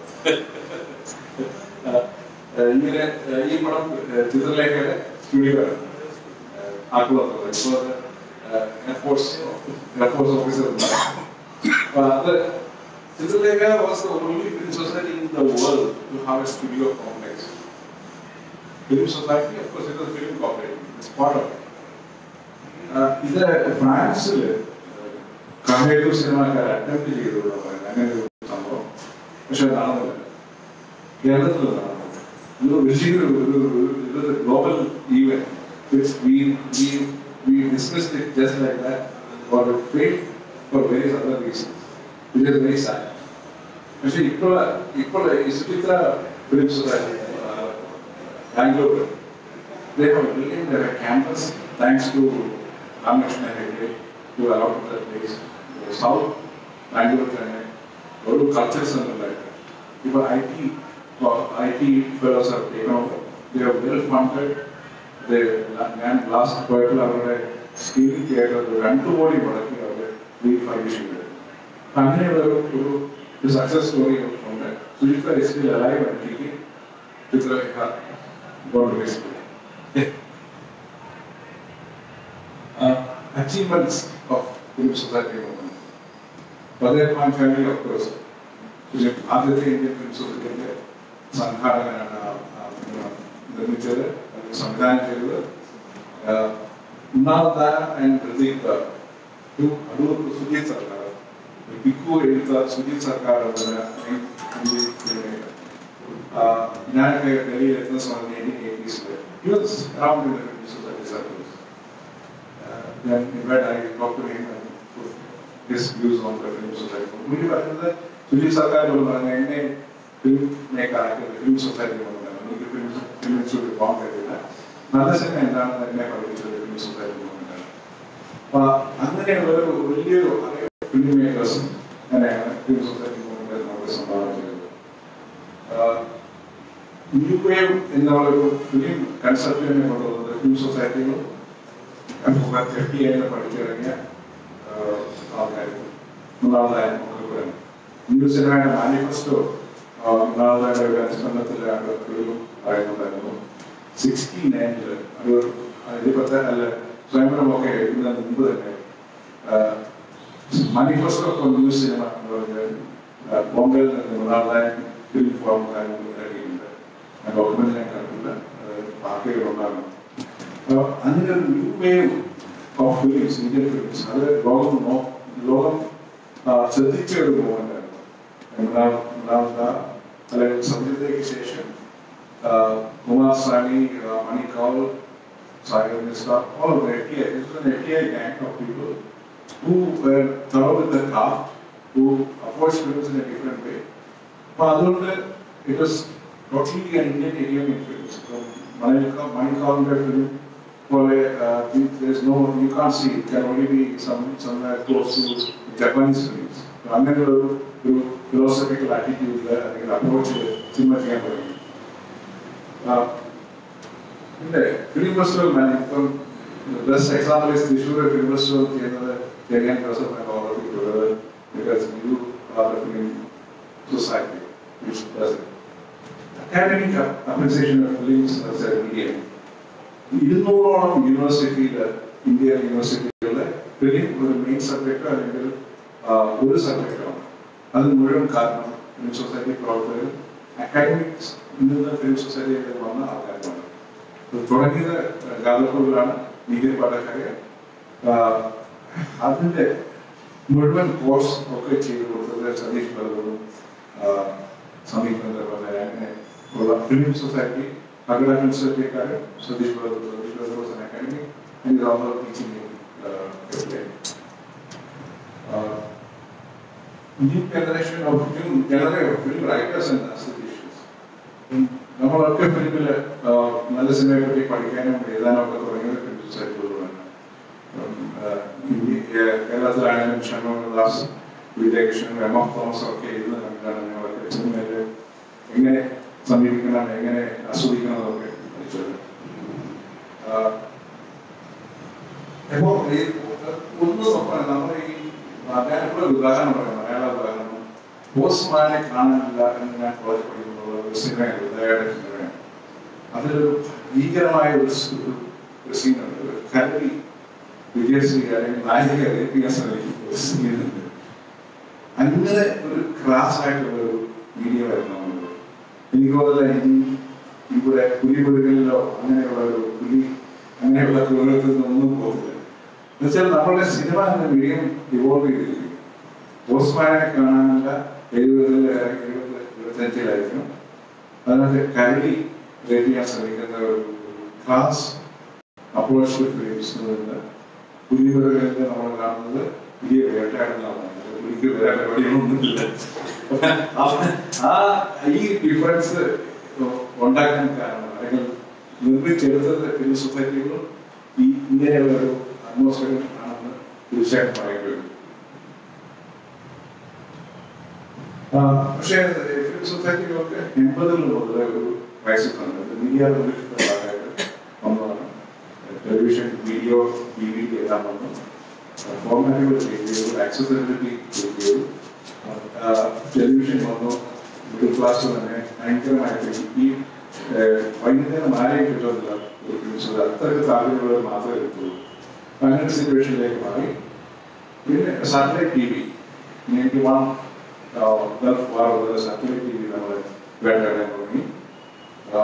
ആഹ്, ആഹ്, ഇങ്ങനെ ആഹ്, ഈ പടം ആഹ്, ചിത്രലേഖയുടെ സ്റ്റുഡിയോ ആണ് ആക്കുളത്തുള്ളത് ഇപ്പോൾ അത് എയർഫോഴ്സ് എയർഫോഴ്സ് ഓഫീസർ അപ്പൊ അത് Chitralekha was the only film society in the world to have a studio complex film society of course ഇത് film corporate it's part of ഇത് ഫ്രാൻസിൽ കമേഡു സിനിമക്കാർ അറ്റംപ്റ്റ് ചെയ്തു എന്ന് പറയുന്നത് അങ്ങനെ ഒരു സംഭവം പക്ഷെ നടന്നില്ല കേരളത്തിൽ നടന്നു ഇത് വലിയൊരു ഒരു ഒരു- ഇതൊരു global event we we we discussed it just like that for fail for various other reasons it is very sad പക്ഷെ ഇപ്പോൾ ഇപ്പോൾ ഈ Suchitra film society Bangalore they have built in their campus thanks to Ramakrishna Hegde who allowed that place. The South Bangalore തന്നെ ഒരു culture സെന്ററിലായിട്ട് ഇപ്പോൾ I T I T fellows are taken over they are well funded ഞാൻ last പോയപ്പോൾ അവരുടെ screening theatre രണ്ടു കോടി മുടക്കി അവർ റീഫർബിഷ് ചെയ്തത് അപ്പൊ അങ്ങനെയുള്ള ഒരു ഒരു ഒരു സക്സസ് സ്റ്റോറി ഉണ്ട് Suchitra is still alive and taking Chitralekha God bless you. uh, achievements of Film Society movement. Brother Khan family, of course, പിന്നെ ആദ്യത്തെ ഇന്ത്യൻ ഫിലിം സൊസൈറ്റിയുടെ സംഘാടകനാണ് ആ, ആ, പിന്നെ നിർമ്മിച്ചത് അത് സംവിധാനം ചെയ്തത് ഉണ്ണാവതാര ആൻഡ് പ്രദീപ് അടൂർ സുജിത് സർക്കാർ ബിക്കു എഴുത്ത സുജിത് സർക്കാർ അതുപോലെ ഈ പിന്നെ uh, ഞാനൊക്കെ ഡൽഹിയിൽ എത്തുന്ന സമയത്ത് എയ്റ്റീൻ എയ്റ്റീസിൽ he was around in the film society circles. Uh, then in fact I talked to him and put his views on the film society. പുള്ളി പറയുന്നത് സുനിൽ സർക്കാർ പറഞ്ഞ എന്നെ ഫിലിം മേക്കർ ആക്കിയത് ഫിലിം സൊസൈറ്റി കൊണ്ടാണ് എനിക്ക് ഫിലിം ഫിലിം ഇൻസ്റ്റിറ്റ്യൂട്ടിൽ പോകാൻ കഴിയില്ല നല്ല സിനിമ എന്താണെന്ന് എന്നെ പഠിപ്പിച്ചത് ഫിലിം സൊസൈറ്റി കൊണ്ടാണ് അപ്പൊ അങ്ങനെയുള്ള ഒരു വലിയൊരു ഫിലിം മേക്കേഴ്സും അങ്ങനെയാണ് ഫിലിം സൊസൈറ്റി കൊണ്ട് നമുക്ക് സംഭാവന ചെയ്തത് ന്യൂ വേവ് എന്നുള്ള ഒരു ഫിലിം കൺസെപ്റ്റിനെ കൊണ്ടുവന്നത് ഫിലിം സൊസൈറ്റികളും തെറ്റി അതിനെ പഠിച്ചിറങ്ങിയ ആൾക്കാർ മൂന്നാമതായ നമുക്ക് ന്യൂ സിനിമയുടെ മാനിഫെസ്റ്റോ മൂന്നാമതായ ഒരു അനുസ്മരണത്തിലാണ് ഒരു പറയുന്നുണ്ടായിരുന്നു സിക്സ്റ്റി നയനില് ഒരു ഇരുപത്തി അല്ല സ്വയംവരമൊക്കെ എഴുതുന്നതിന് മുമ്പ് തന്നെ മാനിഫെസ്റ്റോ ഫോർ ന്യൂ സിനിമ എന്ന് പറഞ്ഞാൽ ബോംബെയിൽ നിന്ന് മൂന്നാമതായ ഫിലിം ഫോം കാര്യങ്ങൾ ഇറങ്ങിയിട്ടുണ്ട് ആ ഡോക്യുമെന്റ് ഞാൻ കണ്ടില്ല പാർട്ടികളുണ്ടാകണം അപ്പോൾ അങ്ങനെ ഒരു new wave of films Indian films അത് ലോകം നോ ലോകം ആ, ശ്രദ്ധിച്ച ഒരു മൂവ്മെന്റ് ആയിരുന്നു രണ്ടാം രണ്ടാമത്തെ അല്ലെങ്കിൽ സംഗീതയ്ക്ക് ശേഷം ആ, കുമാർ സാനി ആ, മണി Kaul Sagar Mishra all of the FTI, this was an FTI gang of people who were thorough with the craft, who approached films in a different way. അപ്പൊ അതുകൊണ്ട് it was totally an Indian idiom in films. മണിക്കാവിന്റെ film പോലെ there's no you can't see it can only be some somewhere close to Japanese films. അങ്ങനെ ഒരു ഒരു philosophical ആറ്റിറ്റ്യൂഡിൽ അല്ലെങ്കിൽ അപ്രോച്ചിൽ cinema ചെയ്യാൻ തുടങ്ങി ആ, പിന്നെ ഫിലിം ഫെസ്റ്റിവൽ മാൻ ഇപ്പം best example is Thrissur film festival ചെയ്യുന്നത് ചെറിയാൻ ജോസഫ് ഓർമ്മിപ്പിക്കുന്നത് because you are film society which does it. Academic appreciation of films as a medium. ഇരുന്നൂറോളം യൂണിവേഴ്സിറ്റിയില് ഇന്ത്യ യൂണിവേഴ്സിറ്റികളിലെ ഫിലിം ഒരു മെയിൻ സബ്ജക്റ്റോ അല്ലെങ്കിൽ ആ, ഒരു സബ്ജക്റ്റാണ് അത് മുഴുവൻ കാരണം ഫിലിം സൊസൈറ്റി പ്രവർത്തകരും അക്കാഡമിക്സ് നിന്ന് ഫിലിം സൊസൈറ്റിയിൽ വന്ന ആൾക്കാരുമാണ് ഇത് തുടങ്ങിയത് ഗാലപ്പൂരിലാണ് മീഡിയ പാഠക്കാരെ അതിന്റെ മുഴുവൻ കോഴ്സ് ഒക്കെ ചെയ്തു കൊടുത്തത് സതീഷ് ബലവും സമീപനം പോലെ അങ്ങനെ ഉള്ള ഫിലിം സൊസൈറ്റി അഗ്രഹ സൊസൈറ്റിക്കാർ സതീഷ് ബലവും സതീഷ് ബലവും academy and also teaching new generation of film, generation of film writers and aestheticians. നമ്മളൊക്കെ ഫിലിമിൽ നല്ല സിനിമയെ പറ്റി പഠിക്കാനും എഴുതാനും ഒക്കെ തുടങ്ങിയത് ഫിലിം സൊസൈറ്റികളിലാണ് കേരളത്തിലാണെങ്കിലും ഷൺമുഖദാസ് വിജയകൃഷ്ണൻ എം എഫ് തോമസ് ഒക്കെ എഴുതുന്ന കണ്ടാണ് ഞങ്ങളൊക്കെ സിനിമയിൽ എങ്ങനെ സമീപിക്കണം എങ്ങനെ ആസ്വദിക്കണം എന്നൊക്കെ പഠിച്ചത് അപ്പോൾ ഈ ഒന്ന് നോക്കണം നമ്മൾ ഈ ഞാനിപ്പോൾ ഒരു ഉദാഹരണം പറയാം മലയാള ഉദാഹരണം പോസ്റ്റ്മാനെ കാണാനില്ല എന്ന് ഞാൻ കോളേജ് പഠിക്കുമ്പോൾ ഒരു സിനിമയാണ് ഉദയയുടെ സിനിമയാണ് അതിലൊരു ഭീകരമായ ഒരു സ്- ഒരു സീനുണ്ട് ഒരു കരടി വിജയശ്രീ അല്ലെങ്കിൽ നായിക റേപ്പ് ചെയ്യാൻ ശ്രമിക്കുന്ന ഒരു സീനുണ്ട് അങ്ങനെ ഒരു ക്രാസ് ആയിട്ടുള്ള ഒരു വീഡിയോ ആയിരുന്നു നമ്മൾ എനിക്ക് തോന്നുന്നില്ല ഇനി ഇവിടെ പുലിപുലികളിലോ അങ്ങനെയുള്ള ഒരു പുലി അങ്ങനെയുള്ള ക്രൂരത്തിൽ നിന്നൊന്നും പോകുന്നില്ല എന്നുവെച്ചാൽ നമ്മുടെ സിനിമ എന്ന മീഡിയം ഇവോൾവ് ചെയ്തിരിക്കും പോസ്റ്റ്മാനെ കാണാനുള്ള എഴുപതിൽ എഴുപത് എഴുപത്തഞ്ചിലായിരിക്കും അതിനകത്ത് കരടി റേറ്റ് ചെയ്യാൻ ശ്രമിക്കുന്ന ഒരു ക്ലാസ് അപ്രോച്ച് ഫിലിംസ് നിന്ന് പുലിമുരുകളിൽ നമ്മൾ കാണുന്നത് പുതിയ വേട്ടയാടുന്നതാണ് പുലിക്ക് വേറെ പരിപാടികളൊന്നുമില്ല ആ ഈ ഡിഫറൻസ് ഉണ്ടാക്കാൻ കാരണം അല്ലെങ്കിൽ നിർമ്മിച്ചെടുത്തത് ഫിലിം സൊസൈറ്റികളും ഈ ഇങ്ങനെയുള്ള ഒരു അറ്റ്മോസ്ഫിയർ ആണെന്ന് തീർച്ചയായിട്ടും പറയേണ്ടി വരും ആ, പക്ഷേ ഫിലിം സൊസൈറ്റികളൊക്കെ എൺപതുകൾ മുതൽ ഒരു ക്രൈസിസ് ആണ് മീഡിയ റവല്യൂഷന്റെ ഭാഗമായിട്ട് വന്നതാണ് ടെലിവിഷൻ വീഡിയോ ടി വി എല്ലാം വന്നു ഫോർമാറ്റുകൾ ചേഞ്ച് ചെയ്തു ആക്സസിബിലിറ്റി ചേഞ്ച് ചെയ്തു ടെലിവിഷൻ വന്നു മിഡിൽ ക്ലാസ് തന്നെ ഭയങ്കരമായിട്ട് ഈ ഏഹ്, വൈകുന്നേരം ആരെയും കിട്ടുന്നില്ല ഒരു ഫിലിംസ് അത്രയ്ക്ക് താല്പര്യമുള്ളവർ മാത്രമേ കിട്ടുള്ളൂ അങ്ങനെ സിറ്റുവേഷനിലേക്ക് മാറി പിന്നെ satellite T V ninety one Gulf war മുതൽ സാറ്റലൈറ്റ് ടി വി നമ്മൾ വേണ്ടടാൻ തുടങ്ങി ആ,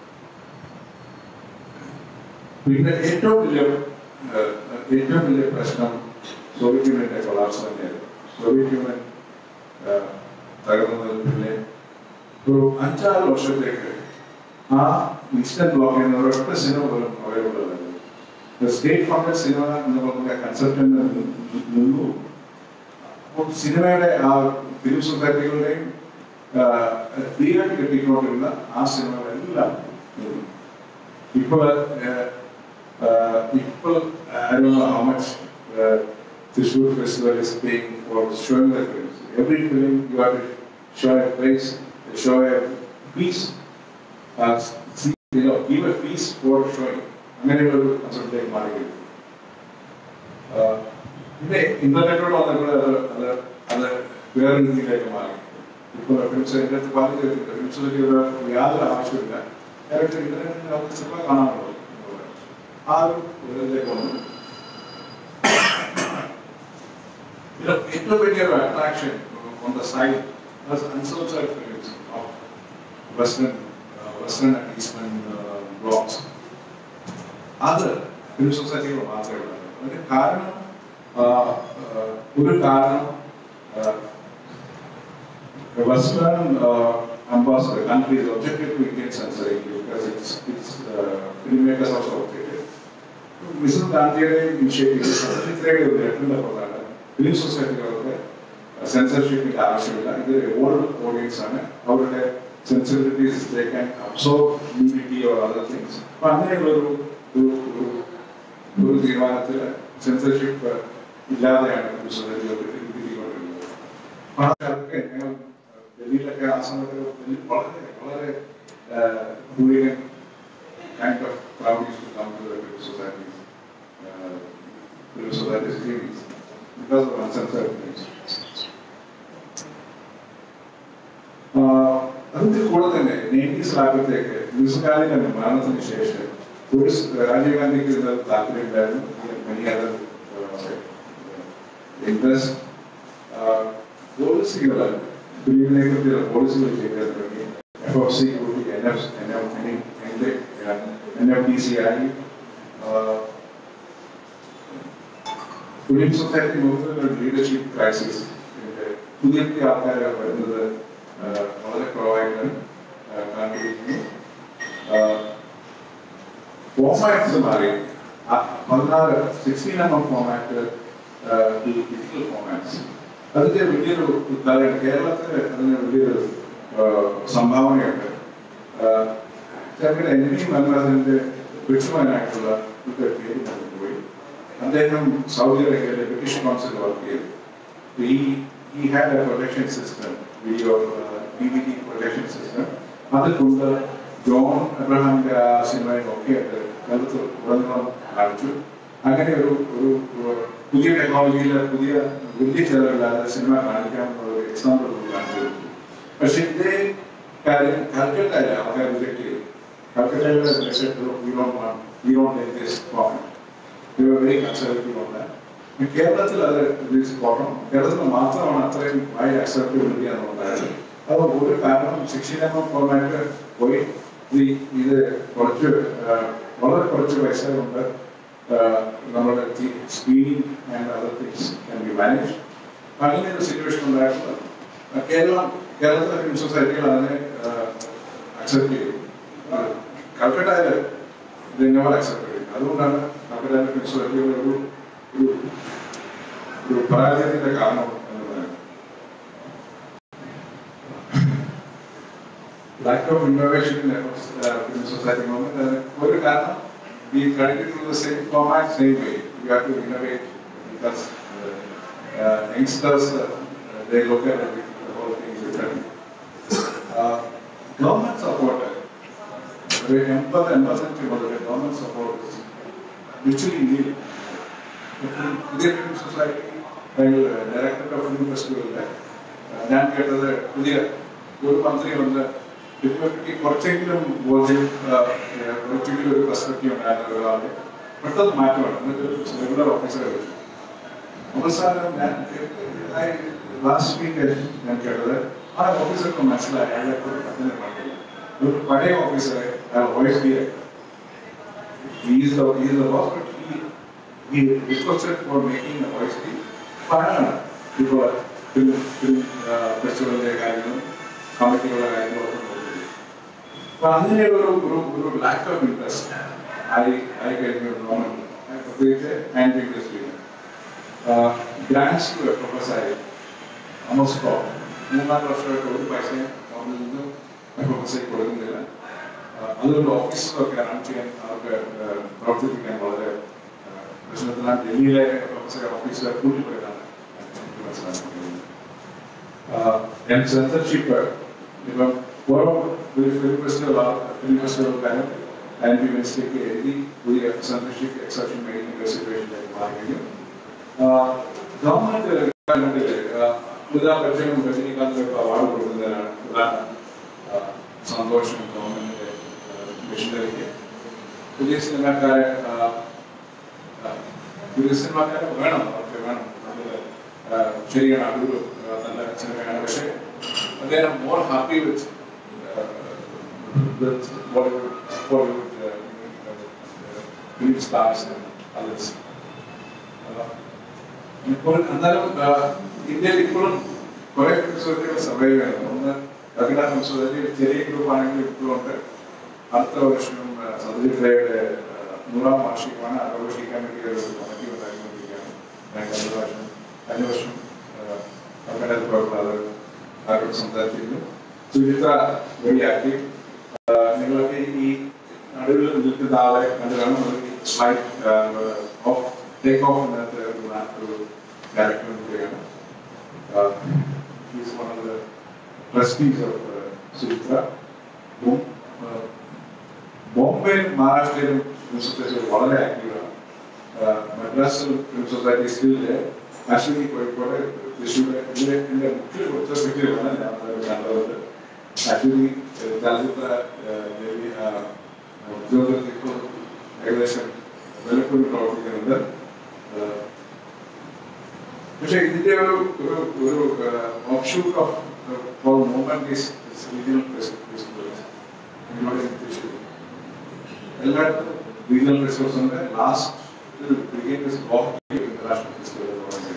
പിന്നെ ഏറ്റവും വലിയ ആ, ഏറ്റവും വലിയ പ്രശ്നം സോവിയറ്റ് യൂണിയന്റെ കൊളാപ്സ് തന്നെയായിരുന്നു സോവിയറ്റ് യൂണിയൻ ആ, തകർന്നതിൽ പിന്നെ ഒരു അഞ്ചാറ് വർഷത്തേക്ക് ആ ഈസ്റ്റേൺ ബ്ലോക്കിൽ നിന്ന് ഒരൊറ്റ സിനിമ പോലും അവൈലബിൾ അല്ലായിരുന്നു സ്റ്റേറ്റ് ഫണ്ടഡ് സിനിമ എന്ന് പറഞ്ഞ കൺസെപ്റ്റ് നിന്നു അപ്പോൾ സിനിമയുടെ ആ ഫിലിം സൊസൈറ്റികളുടെയും ഫ്രീയായിട്ട് കിട്ടിക്കൊണ്ടിരുന്ന ആ സിനിമകളെല്ലാം നിന്നു. ഇപ്പോൾ ഇപ്പോൾ I don't know how much uh, Thrissur Festival is paying for showing the films. Every film you have to show a place, show a piece, uh, see, you know, give a piece for showing. അങ്ങനെയുള്ള ഒരു കൺസെപ്റ്റിലേക്ക് മാറിയിരുന്നു ആഹ് പിന്നെ ഇന്റർനെറ്റോട് വന്നപ്പോൾ അത് അത് അത് വേറെ രീതിയിലേക്ക് മാറി ഇപ്പോൾ ഫിലിംസ് എൻ്റെ അടുത്ത് പറഞ്ഞു കേട്ടിട്ടുണ്ട് ഫിലിംസിലേക്ക് യാതൊരു ആവശ്യമില്ല ഡയറക്റ്റ് ഇന്റർനെറ്റിൽ നമുക്ക് സിനിമ കാണാമല്ലോ എന്നുള്ളത്. ആ ഒരു ഇതിലേക്ക് വന്നു പിന്നെ ഏറ്റവും വലിയൊരു attraction on the side uncensored films of western western and eastern blocs അത് ഫിലിം സൊസൈറ്റികൾ മാത്രമേ ഉള്ളൂ അതിന് കാരണം ആ, ആ, ഒരു കാരണം western ambassador countries objected to Indian censoring because it's, it's uh, filmmakers also objected. Mister ഗാന്ധിയുടെയും ഇനിഷ്യേറ്റീവ് ഇത്രയുടെ ഒരു ലെറ്ററിന്റെ പ്രകാരം ഫിലിം സൊസൈറ്റികൾക്ക് സെൻസർഷിപ്പിന്റെ ആവശ്യമില്ല ഇത് ഓൾഡ് ഓഡിയൻസ് ആണ് അവരുടെ sensibilities they can absorb unity or other things അപ്പൊ അങ്ങനെയുള്ള ഒരു ഒരു ഒരു- ഒരു തീരുമാനത്തിൽ സെൻസർഷിപ്പ് ഇല്ലാതെയാണ് ഫിലിം സൊസൈറ്റികൾക്ക് തിരികൊണ്ടിരുന്നത് അപ്പൊ ആ കാലത്തൊക്കെ ഞങ്ങൾ ഡൽഹിയിലൊക്കെ ആ സമയത്ത് വലിയ- വളരെ വളരെ hooligan kind of crowd used to come to the British societies, uh, British society screenings because of uncensored films. ആഹ് അതിന്റെ കൂടെ തന്നെ നയൻറ്റീസിലാകത്തേക്ക് ന്യൂസിലാൻഡിന്റെ മരണത്തിന് ശേഷം ഒരു സ് രാജീവ് ഗാന്ധിക്ക് ഇതിന് താല്പര്യമില്ലായിരുന്നു മനി അതർ ഇൻട്രസ്റ്റ് പോളിസികൾ ഫിലിമിനെ കുറിച്ചുള്ള പോളിസികൾ ചെയ്തതിന് വേണ്ടി എഫ് എഫ് സി കൂടി N F N F N F D C ആയി ഫിലിം സൊസൈറ്റി നോക്കുന്ന ലീഡർഷിപ്പ് ക്രൈസിസ് പുതിയ പുതിയ ആൾക്കാരെ വരുന്നത് ആ, വളരെ കുറവായിട്ട് ആ, കണ്ടിരിക്കുന്നു ഫോമാറ്റ്സ് മാറി ആ, പതിനാറ് sixteen M M format digital formats അതിന്റെ വലിയൊരു കാര്യം കേരളത്തിൽ അതിന് വലിയൊരു ആ, സംഭാവനയുണ്ട് ചെറുകിട എൻ വി മൻമോഹന്റെ വിഷമനായിട്ടുള്ള ഒരു പേര് നമുക്ക് പോയി അദ്ദേഹം സൗദി അറേബ്യയിലെ ബ്രിട്ടീഷ് കൗൺസിൽ വർക്ക് ചെയ്തു he he had a projection system, video uh, DVD projection system. അത് കൊണ്ട് ജോൺ എബ്രഹാമിന്റെ ആ സിനിമയൊക്കെ അത് കേരളത്തിൽ ഉടനീളം കാണിച്ചു അങ്ങനെ ഒരു ഒരു ഒരു പുതിയ ടെക്നോളജിയിൽ പുതിയ വലിയ ചെലവില്ലാതെ സിനിമ കാണിക്കാമെന്നുള്ള ഒരു എക്സാമ്പിൾ കാണിച്ചു കൊടുത്തു. പക്ഷെ ഇതേ കാര്യം കൽക്കട്ടയിലെ ആൾക്കാർ റിജക്ട് ചെയ്തു കൽക്കട്ടയിലെ we don't want we don't like this format they were very conservative on that. ഈ കേരളത്തിൽ അത് റിലീസ് പോകണം കേരളത്തിൽ മാത്രമാണ് അത്രയും വൈഡ് അക്സെപ്റ്റബിലിറ്റി എന്നുണ്ടായത് അത് ഒരു കാരണം സിക്സ്റ്റീൻ എം എം ഫോർമാറ്റ് പോയി ഈ ഇത് കുറച്ച് ആ, വളരെ കുറച്ച് പൈസ കൊണ്ട് ആ, നമ്മുടെ screening and other things can be manage അങ്ങനെ ഒരു സിറ്റുവേഷൻ ഉണ്ടായപ്പോൾ ആ, കേരളം കേരളത്തിലെ ഫിലിം സൊസൈറ്റികൾ അതിനെ അക്സെപ്റ്റ് ചെയ്തു ആ, കൽക്കട്ടയിൽ ഇത് നെവർ അക്സെപ്റ്റ് ചെയ്തു അതുകൊണ്ടാണ് കൽക്കട്ടയിലെ ഫിലിം സൊസൈറ്റികളുടെ ഒരു ഒരു ഒരു പരാജയത്തിന്റെ കാരണം എന്ന് പറയുന്നത് lack of innovation in efforts uh, in the society moment. Uh, ഒരു കാരണം we continue to do the same format, same way. We have to innovate because uh, uh, youngsters, uh, uh, they look at it, the whole thing is different. Uh, government support, ഒരു എൺപത് എൺപത്തഞ്ച് മുതൽ government support വിച്ച്വലി need പുതിയ film society director of film ഫെസ്റ്റിവലില് ഞാൻ കേട്ടത് പുതിയ ഒരു മന്ത്രി വന്ന് ഇതിനെപ്പറ്റി കുറച്ചെങ്കിലും ബോധ്യം ആ, ഏ, കുറച്ചെങ്കിലും ഒരു പെർസ്പെക്റ്റീവ് ഉണ്ടായിരുന്ന ഒരാളെ പെട്ടെന്ന് മാറ്റമാണ് എന്നിട്ട് റെഗുലർ ഓഫീസറെ വെച്ചു അവസാനം ഞാൻ ലാസ്റ്റ് വീക്ക് ഞാൻ കേട്ടത് ആ ഓഫീസർക്ക് മനസ്സിലായി അയാളെ അതിനെ പറഞ്ഞില്ല ഒരു പഴയ ഓഫീസറെ അയാൾ voice D he is the he is the boss, but he he requested for making a voice deal. പണമാണ് ഇപ്പോൾ ഫിലിം ഫിലിം ഫെസ്റ്റിവലിന്റെ കാര്യങ്ങളും കമ്മിറ്റികളുടെ കാര്യങ്ങളൊക്കെ നോക്കുന്നത് അപ്പൊ അങ്ങനെ ഒരു ഒരു ഒരു ലാക്ക് ഓഫ് ഇൻട്രസ്റ്റ് ആയി ആയി കഴിഞ്ഞ ഒരു ഗവൺമെന്റ് പ്രത്യേകിച്ച് ആൻഡ് ഇൻഡസ്ട്രിയിൽ ഗ്രാൻഡ്സ് പ്രൊഫസർ ആയി അമോസ്കോ മൂന്നാല് വർഷമായിട്ട് ഒരു പൈസയും അവരിൽ നിന്ന് പ്രൊഫസർക്ക് കൊടുക്കുന്നില്ല ആ, അതുകൊണ്ട് ഓഫീസുകളൊക്കെ റൺ ചെയ്യാൻ അവർക്ക് ആ, പ്രവർത്തിപ്പിക്കാൻ വളരെ ആ, പ്രശ്നത്തിലാണ് ഡൽഹിയിലെ പ്രൊഫസർ ഓഫീസുകാർ കൂട്ടിപ്പോയതാണ് എനിക്ക് മനസ്സിലാക്കാൻ കഴിയുന്നത് ഞാൻ സെൻസർഷിപ്പ് ഇപ്പം ഓരോ ഫിലിം ഫെസ്റ്റിവൽ ഫിലിം ഫെസ്റ്റിവൽക്കാരും ആൻറ്റി വെൻസിലേക്ക് എഴുതി പുതിയ സെൻസർഷിപ്പ് എക്സെപ്ഷൻ മേക്കിംഗ് സിറ്റുവേഷനിലേക്ക് മാറി കഴിഞ്ഞു ഗവൺമെന്റ് ഗവൺമെന്റില് അമിതാഭ് ബച്ചനും രജനീകാന്തിനും ഒക്കെ അവാർഡ് കൊടുക്കുന്നതിനാണ് പ്രധാന ആ, സന്തോഷം ഗവൺമെന്റിന്റെ മിഷനറിക്ക് പുതിയ സിനിമാക്കാരെ ആ, ആ, പുതിയ സിനിമാക്കാരെ വേണം അവർക്ക് വേണം നമ്മള് ആ, ശരിയാണ് അതൊരു ആ, നല്ല സിനിമയാണ് പക്ഷേ അദ്ദേഹം more happy with Bollywood Bollywood film stars others ഇപ്പോൾ എന്നാലും ആ, ഇന്ത്യയിൽ ഇപ്പോഴും കുറെ ഫിലിം സർവൈവ് ചെയ്യണം ഒന്ന് കവിത സംസ്കൃതി ചെറിയ ഗ്രൂപ്പ് ആണെങ്കിലും ഇപ്പോഴും ഉണ്ട് അടുത്ത വർഷം സദീഷ് റേയുടെ നൂറാം വാർഷികമാണ് ആഘോഷിക്കാൻ വേണ്ടി ഒരു കമ്മിറ്റി ഉണ്ടാക്കിക്കൊണ്ടിരിക്കുകയാണ് ഞാൻ കഴിഞ്ഞ വർഷം കഴിഞ്ഞ വർഷം കവിത പോയപ്പോൾ അത് അവരോട് സംസാരിച്ചിരുന്നു സുചിത്ര വെരി ആക്റ്റീവ് നിങ്ങളൊക്കെ ഈ നടുവിൽ നിൽക്കുന്ന ആളെ കണ്ടു കാണും സ്ലൈഡ് ഓഫ് ടേക്ക് ഓഫ് എന്നത്തെ ഒരു നാ- ഒരു ക്യാരക്ടർ കൂടിയാണ് is one of the trustees of Suchitra ബോം- uh, ബോംബെയിലും മഹാരാഷ്ട്രയിലും ഫിലിം സൊസൈറ്റി വളരെ ആക്റ്റീവാണ് മദ്രാസിൽ film society still Ashwini Kozhikode Thrissur ഇതിലെ എൻ്റെ മുഖ്യ കുറച്ച് വ്യക്തികളാണ് ഞാൻ അത് കണ്ടത് അശ്വിനി ഏഹ്, ചലച്ചിത്ര ഏഹ്, ദേവി, ആ, ഉദ്യോഗത്തിൽ ഇപ്പോൾ ഏകദേശം വിലക്കൂടി പ്രവർത്തിക്കുന്നുണ്ട് ഏഹ്, പക്ഷേ ഇതിന്റെ ഒരു ഒരു ഒരു offshoot of for movement is regional festivals നിങ്ങളുടെ തൃശ്ശൂർ എല്ലായിടത്തും റീജിയണൽ ഫെസ്റ്റിവൽസ് ഉണ്ട് ലാസ്റ്റ് ബ്രിഗേഡ് ഇന്റർനാഷണൽ ഫെസ്റ്റിവൽ എന്ന് പറയുന്നത്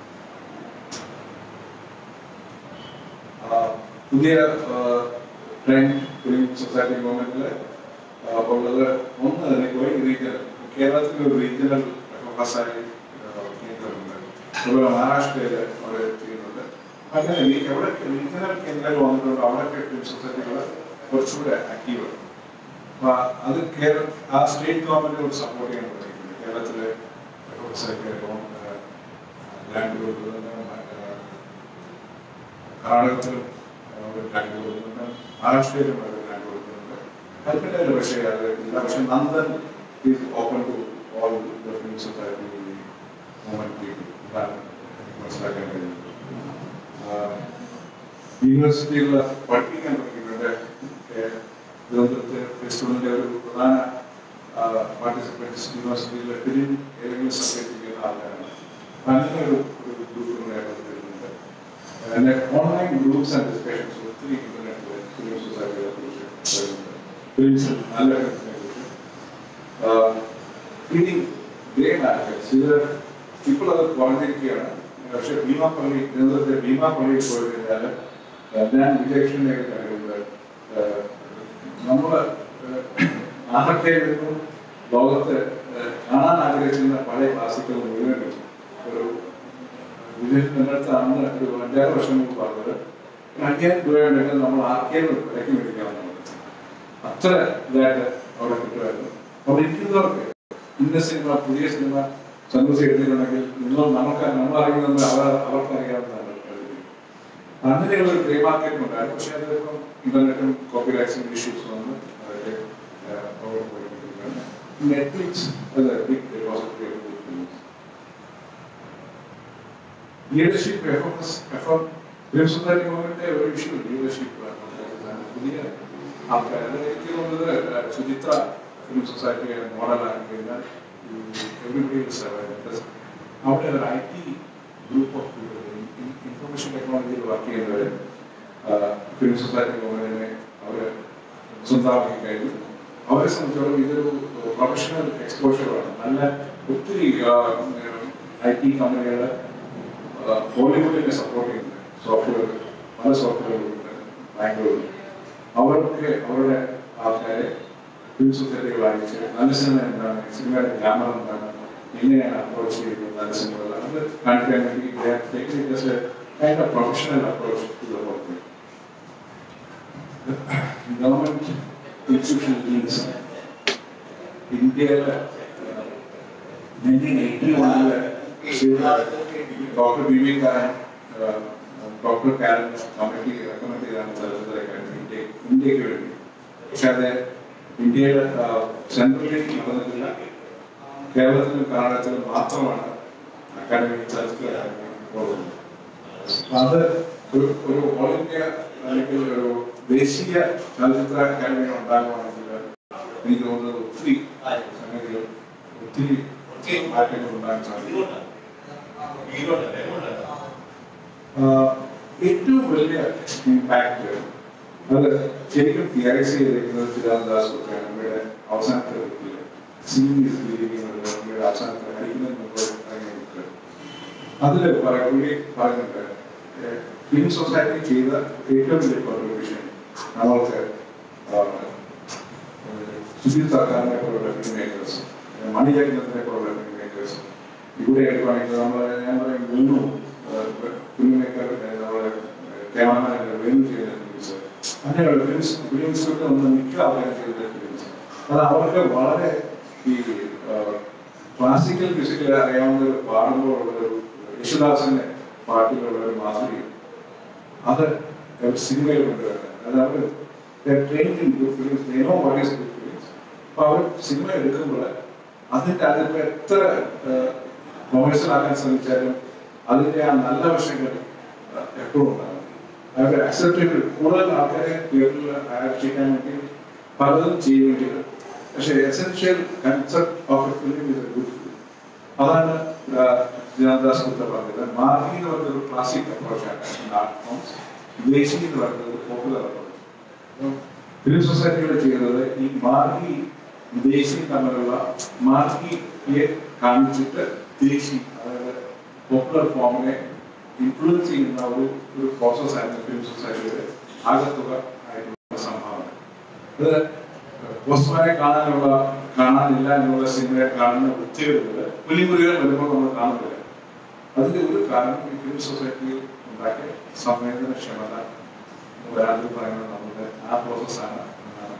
ആ, പുതിയ ട്രെൻഡ് ഫിലിം സൊസൈറ്റി മൂവ്മെന്റിൽ ഉള്ളത് ഒന്ന് തന്നെ പോയി റീജിയണൽ കേരളത്തിൽ ഒരു റീജിയണൽ വ്യവസായ കേന്ദ്രമുണ്ട് അതുപോലെ മഹാരാഷ്ട്രയിൽ അവിടെ ചെയ്യുന്നുണ്ട് അങ്ങനെ ഈ എവിടെ റീജിയണൽ കേന്ദ്രങ്ങൾ വന്നിട്ടുണ്ട് അവിടെയൊക്കെ ഫിലിം സൊസൈറ്റികൾ കുറച്ചുകൂടെ ആക്റ്റീവ് അപ്പൊ അത് കേരള ആ സ്റ്റേറ്റ് ഗവൺമെന്റിനോട് സപ്പോർട്ട് ചെയ്യാൻ തുടങ്ങിയിട്ടുണ്ട് കേരളത്തിലെ വ്യവസായിക ലാൻഡ് കൊടുക്കുന്നുണ്ട് കർണാടകത്തിലും ഒരു ലാൻഡ് കൊടുക്കുന്നുണ്ട് മഹാരാഷ്ട്രയിലും ഒരു ലാൻഡ് കൊടുക്കുന്നുണ്ട് കൽപ്പറ്റയിൽ പക്ഷേ അത് ഇല്ല പക്ഷെ Nandan is open to all the film society movement ഇതാണ് എനിക്ക് മനസ്സിലാക്കാൻ കഴിയുന്നത് യൂണിവേഴ്സിറ്റികളിൽ പഠിപ്പിക്കാൻ തുടങ്ങിയിട്ടുണ്ട് ഏഹ് തിരുവനന്തപുരത്തെ ഫെസ്റ്റിവലിന്റെ ഒരു പ്രധാന പാർട്ടിസിപ്പൻസ് യൂണിവേഴ്സിറ്റിയിലെ ഫിലിം ഏതെങ്കിലും സബ്ജക്ട് ചെയ്യുന്ന ആൾക്കാരാണ് അപ്പൊ അങ്ങനെ ഒരു ഒരു ഗ്രൂപ്പ് വരുന്നുണ്ട് പിന്നെ ഓൺലൈൻ ഗ്രൂപ്പ്സ് ആൻഡ് ഡിസ്കഷൻസ് ഒത്തിരി ഇന്റർനെറ്റിൽ ഫിലിം സൊസൈറ്റിയെ കുറിച്ച് വരുന്നുണ്ട് ഫിലിംസ് നല്ല ഫിലിംസിനെ കുറിച്ച് ഫീലിംഗ് ഗ്രേ മാർക്കറ്റ്സ് ഇത് ഇപ്പോൾ അത് കുറഞ്ഞിരിക്കുകയാണ് പക്ഷെ ഭീമാപ്പള്ളി തിരുവനന്തപുരത്തെ ഭീമാപ്പള്ളിയിൽ പോയി കഴിഞ്ഞാൽ ഞാൻ വിജയകൃഷ്ണനെ കഴിയുന്നത് നമ്മള് ആഹ്ലക്കയിൽ നിന്നും ലോകത്ത് ഏഹ്, കാണാൻ ആഗ്രഹിക്കുന്ന പഴയ ക്ലാസിക്കൽ മുഴുവൻ ഒരു വിജയകൃഷ്ണൻ എൻ്റെ അടുത്ത് അന്ന് ഒരു അഞ്ചാറ് വർഷം മുമ്പ് പറഞ്ഞത് ഒരു അയ്യായിരം രൂപയുണ്ടെങ്കിൽ നമ്മൾ ആർക്കേലും വിലക്ക് മേടിക്കാമെന്ന് പറഞ്ഞു അത്ര ഇതായിട്ട് അവിടെ കിട്ടുമായിരുന്നു അവിടെ ഇരിക്കുന്നവർക്ക് ഇന്ന സിനിമ പുതിയ സിനിമ സന്തോഷം എടുത്തിട്ടുണ്ടെങ്കിൽ നിങ്ങൾ നമുക്ക് നമ്മൾ അറിയുന്നത് അവർ അവർക്ക് അറിയാവുന്നതാണ് അങ്ങനെയുള്ള ഒരു പ്രീ മാർക്കറ്റ് ഉണ്ടായിരുന്നു പക്ഷെ അത് ഇപ്പം ഇന്റർനെറ്റും കോപ്പി റൈറ്റ്സും ഇഷ്യൂസ് വന്ന് അതൊക്കെ പോയിരിക്കുകയാണ് നെറ്റ്ഫ്ലിക്സ് അത് big depository of leadership F F S F M film society മൂവ്മെന്റിന്റെ ഒരു ഇഷ്യൂ ലീഡർഷിപ്പ് പുതിയ ആൾക്കാർ അത് എനിക്ക് തോന്നുന്നത് സുചിത്ര ഫിലിം സൊസൈറ്റിയെ മോഡലാക്കി കഴിഞ്ഞാൽ എവറിബഡി അവിടെ ഒരു I T group of people information ടെക്നോളജിയിൽ വർക്ക് ചെയ്യുന്നവർ ഫിലിം സൊസൈറ്റി മൂവ്മെന്റിനെ അവർ സ്വന്തമാക്കി കഴിഞ്ഞു അവരെ സംബന്ധിച്ചോളം ഇതൊരു പ്രൊഫഷണൽ എക്സ്പോഷറാണ് നല്ല ഒത്തിരി ഐ ടി കമ്പനികൾ ഹോളിവുഡിനെ സപ്പോർട്ട് ചെയ്യുന്നുണ്ട് സോഫ്റ്റ്വെയർ പല സോഫ്റ്റ്വെയറുകളുണ്ട് ബാംഗ്ലൂരിൽ അവർക്ക് അവരുടെ ആൾക്കാരെ ഫിലിം സൊസൈറ്റികൾ അയച്ച് നല്ല സിനിമ എന്താണ് സിനിമയുടെ ഗ്രാമർ എന്താണ് എങ്ങനെയാണ് അപ്രോച്ച് ചെയ്യുന്നത് നല്ല സിനിമകൾ അത് കാണിക്കാൻ വേണ്ടി kind of professional approach to the whole thing. Government institutional needs. ഇന്ത്യയിലെ നയൻറ്റീൻ എയ്റ്റി വണ്ണില് doctor B V Karan doctor Karan committee recommend ചെയ്താണ് ചലച്ചിത്ര അക്കാദമി ഇന്ത്യ ഇന്ത്യക്ക് വേണ്ടി പക്ഷെ അത് ഇന്ത്യയുടെ സെൻട്രലിലേക്ക് നടന്നിട്ടില്ല കേരളത്തിലും കർണാടകത്തിലും മാത്രമാണ് അക്കാദമി ചലച്ചിത്ര അക്കാദമി പോകുന്നത് അപ്പൊ അത് ഒരു ഒരു ഓൾ ഇന്ത്യ അല്ലെങ്കിൽ ഒരു ദേശീയ ചലച്ചിത്ര അക്കാദമി ഉണ്ടാകുവാണെങ്കിൽ എനിക്ക് തോന്നുന്നത് ഒത്തിരി സംഗതികൾ ഒത്തിരി മാറ്റങ്ങൾ ഉണ്ടാകാൻ സാധിക്കും ആഹ് ഏറ്റവും വലിയ ഇമ്പാക്ട് അത് ശരിക്കും തിയറൈസ് ചെയ്തിരിക്കുന്നത് ചിരാദാസ് ഒക്കെയാണ് ഇവിടെ അവസാനത്തെ ബുക്കില് സീരീസ് ബിലീവിംഗ് ഇവിടെ അവസാനത്തെ അടിക്കുന്നതിന് മുമ്പ് ഇറങ്ങിയ ബുക്ക് അതില് പറയാം പുള്ളി പറയുന്നുണ്ട് ഫിലിം സൊസൈറ്റി ചെയ്ത ഏറ്റവും വലിയ കോൺട്രിബ്യൂഷൻ നമ്മൾക്ക് ആഹ്, സുധീർ സർക്കാരിനെ പോലുള്ള ഫിലിം മേക്കേഴ്സ് മണിരത്നത്തിനെ പോലുള്ള ഫിലിം മേക്കേഴ്സ് ഇവിടെ എടുക്കുകയാണെങ്കിൽ നമ്മൾ ഞാൻ പറയും വേണു ഫിലിം മേക്കർ നമ്മളെ ക്യാമറമാൻ വേണു ചെയ്യുന്ന ഫിലിംസ് അങ്ങനെയുള്ള ഫിലിംസ് ഫിലിംസൊക്കെ ഒന്ന് മിക്ക ആൾക്കാരും ചെയ്ത ഫിലിംസ് അത് അവർക്ക് വളരെ ഈ ക്ലാസിക്കൽ മ്യൂസിക്കിൽ അറിയാവുന്ന ഒരു പാടുമ്പോഴുള്ള ഒരു യേശുദാസിന്റെ പാട്ടിലുള്ള ഒരു മാധുര്യം അത് സിനിമയിൽ കൊണ്ടുവരുന്നത് അത് അവർ trained in good films they know what is good films അപ്പൊ അവർ സിനിമ എടുക്കുമ്പോൾ അതിന്റെ അതിപ്പോ എത്ര കൊമേഴ്സ്യൽ ആക്കാൻ ശ്രമിച്ചാലും അതിന്റെ ആ നല്ല വശങ്ങൾ എപ്പോഴും ഉണ്ടാകും അവരുടെ അക്സെപ്റ്റബിൾ കൂടുതൽ ആൾക്കാരെ തിയേറ്ററിൽ ആകർഷിക്കാൻ വേണ്ടി പലതും ചെയ്യുമെങ്കിലും പക്ഷെ essential concept of a film is a good film അതാണ് ജനദാസ് ഗുപ്ത പറഞ്ഞത് മാർഗി എന്ന് പറയുന്നത് ഒരു ക്ലാസിക് അപ്രോച്ചാണ് ആർട്ട് ഫോംസ് ദേശി എന്ന് പറയുന്നത് പോപ്പുലർ അപ്രോച്ച് ഫിലിം സൊസൈറ്റിയുടെ ചെയ്യുന്നത് ഈ മാർഗി ദേശി തമ്മിലുള്ള മാർഗിയെ കാണിച്ചിട്ട് ദേശി അതായത് പോപ്പുലർ ഫോമിനെ ഇൻഫ്ലുവൻസ് ചെയ്യുന്ന ഒരു ഒരു പ്രോസസ് ആയിരുന്നു ഫിലിം സൊസൈറ്റിയുടെ ആകത്തുക ആയിട്ടുള്ള സംഭാവന ഇത് പോസ്റ്റ്മാനെ കാണാനുള്ള കാണാനില്ല എന്നുള്ള സിനിമയെ കാണുന്ന വൃത്തികളുണ്ട് പുലിമുരുകൻ വരുമ്പോൾ നമ്മൾ കാണുന്നില്ല അതിന്റെ ഒരു കാരണം ഈ ഫിലിം സൊസൈറ്റിയിൽ ഉണ്ടാക്കിയ സംവേദനക്ഷമത ഒരാൾക്ക് പറയുന്നത് നമ്മുടെ ആ പ്രോസസ്സാണ് എന്നാണ്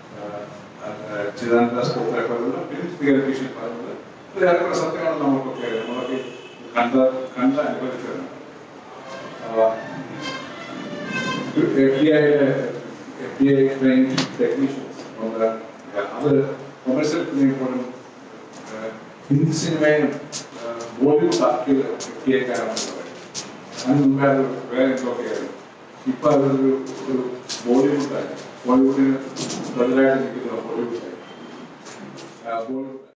ചിദാനന്ദ സ്കോപ്പറെ പോലുള്ള ഫിലിം തിയറിഫിഷ്യൻ പറയുന്നത് ഇത് ഏറെക്കുറെ സത്യമാണ് നമുക്കൊക്കെ അറിയാം. നമ്മളൊക്കെ കണ്ട കണ്ട അനുഭവിച്ചതാണ് എഫ് ഡി ഐയുടെ F D I trained technicians അത് കൊമേഴ്സ്യൽ ഫിലിമിൽ പോലും ഏഹ്, ഹിന്ദി സിനിമയും ബോളിവുഡ് ആക്കിയത് എഫ് ഡി ഐക്കാരാണ് അതിന് മുമ്പേ അത് വേറെ എന്തൊക്കെ ആയിരുന്നു ഇപ്പൊ അതൊരു ഒരു ബോളിവുഡായി ബോളിവുഡിന് ബദലായിട്ട് നിൽക്കുന്ന ബോളിവുഡായി ബോളിവുഡ്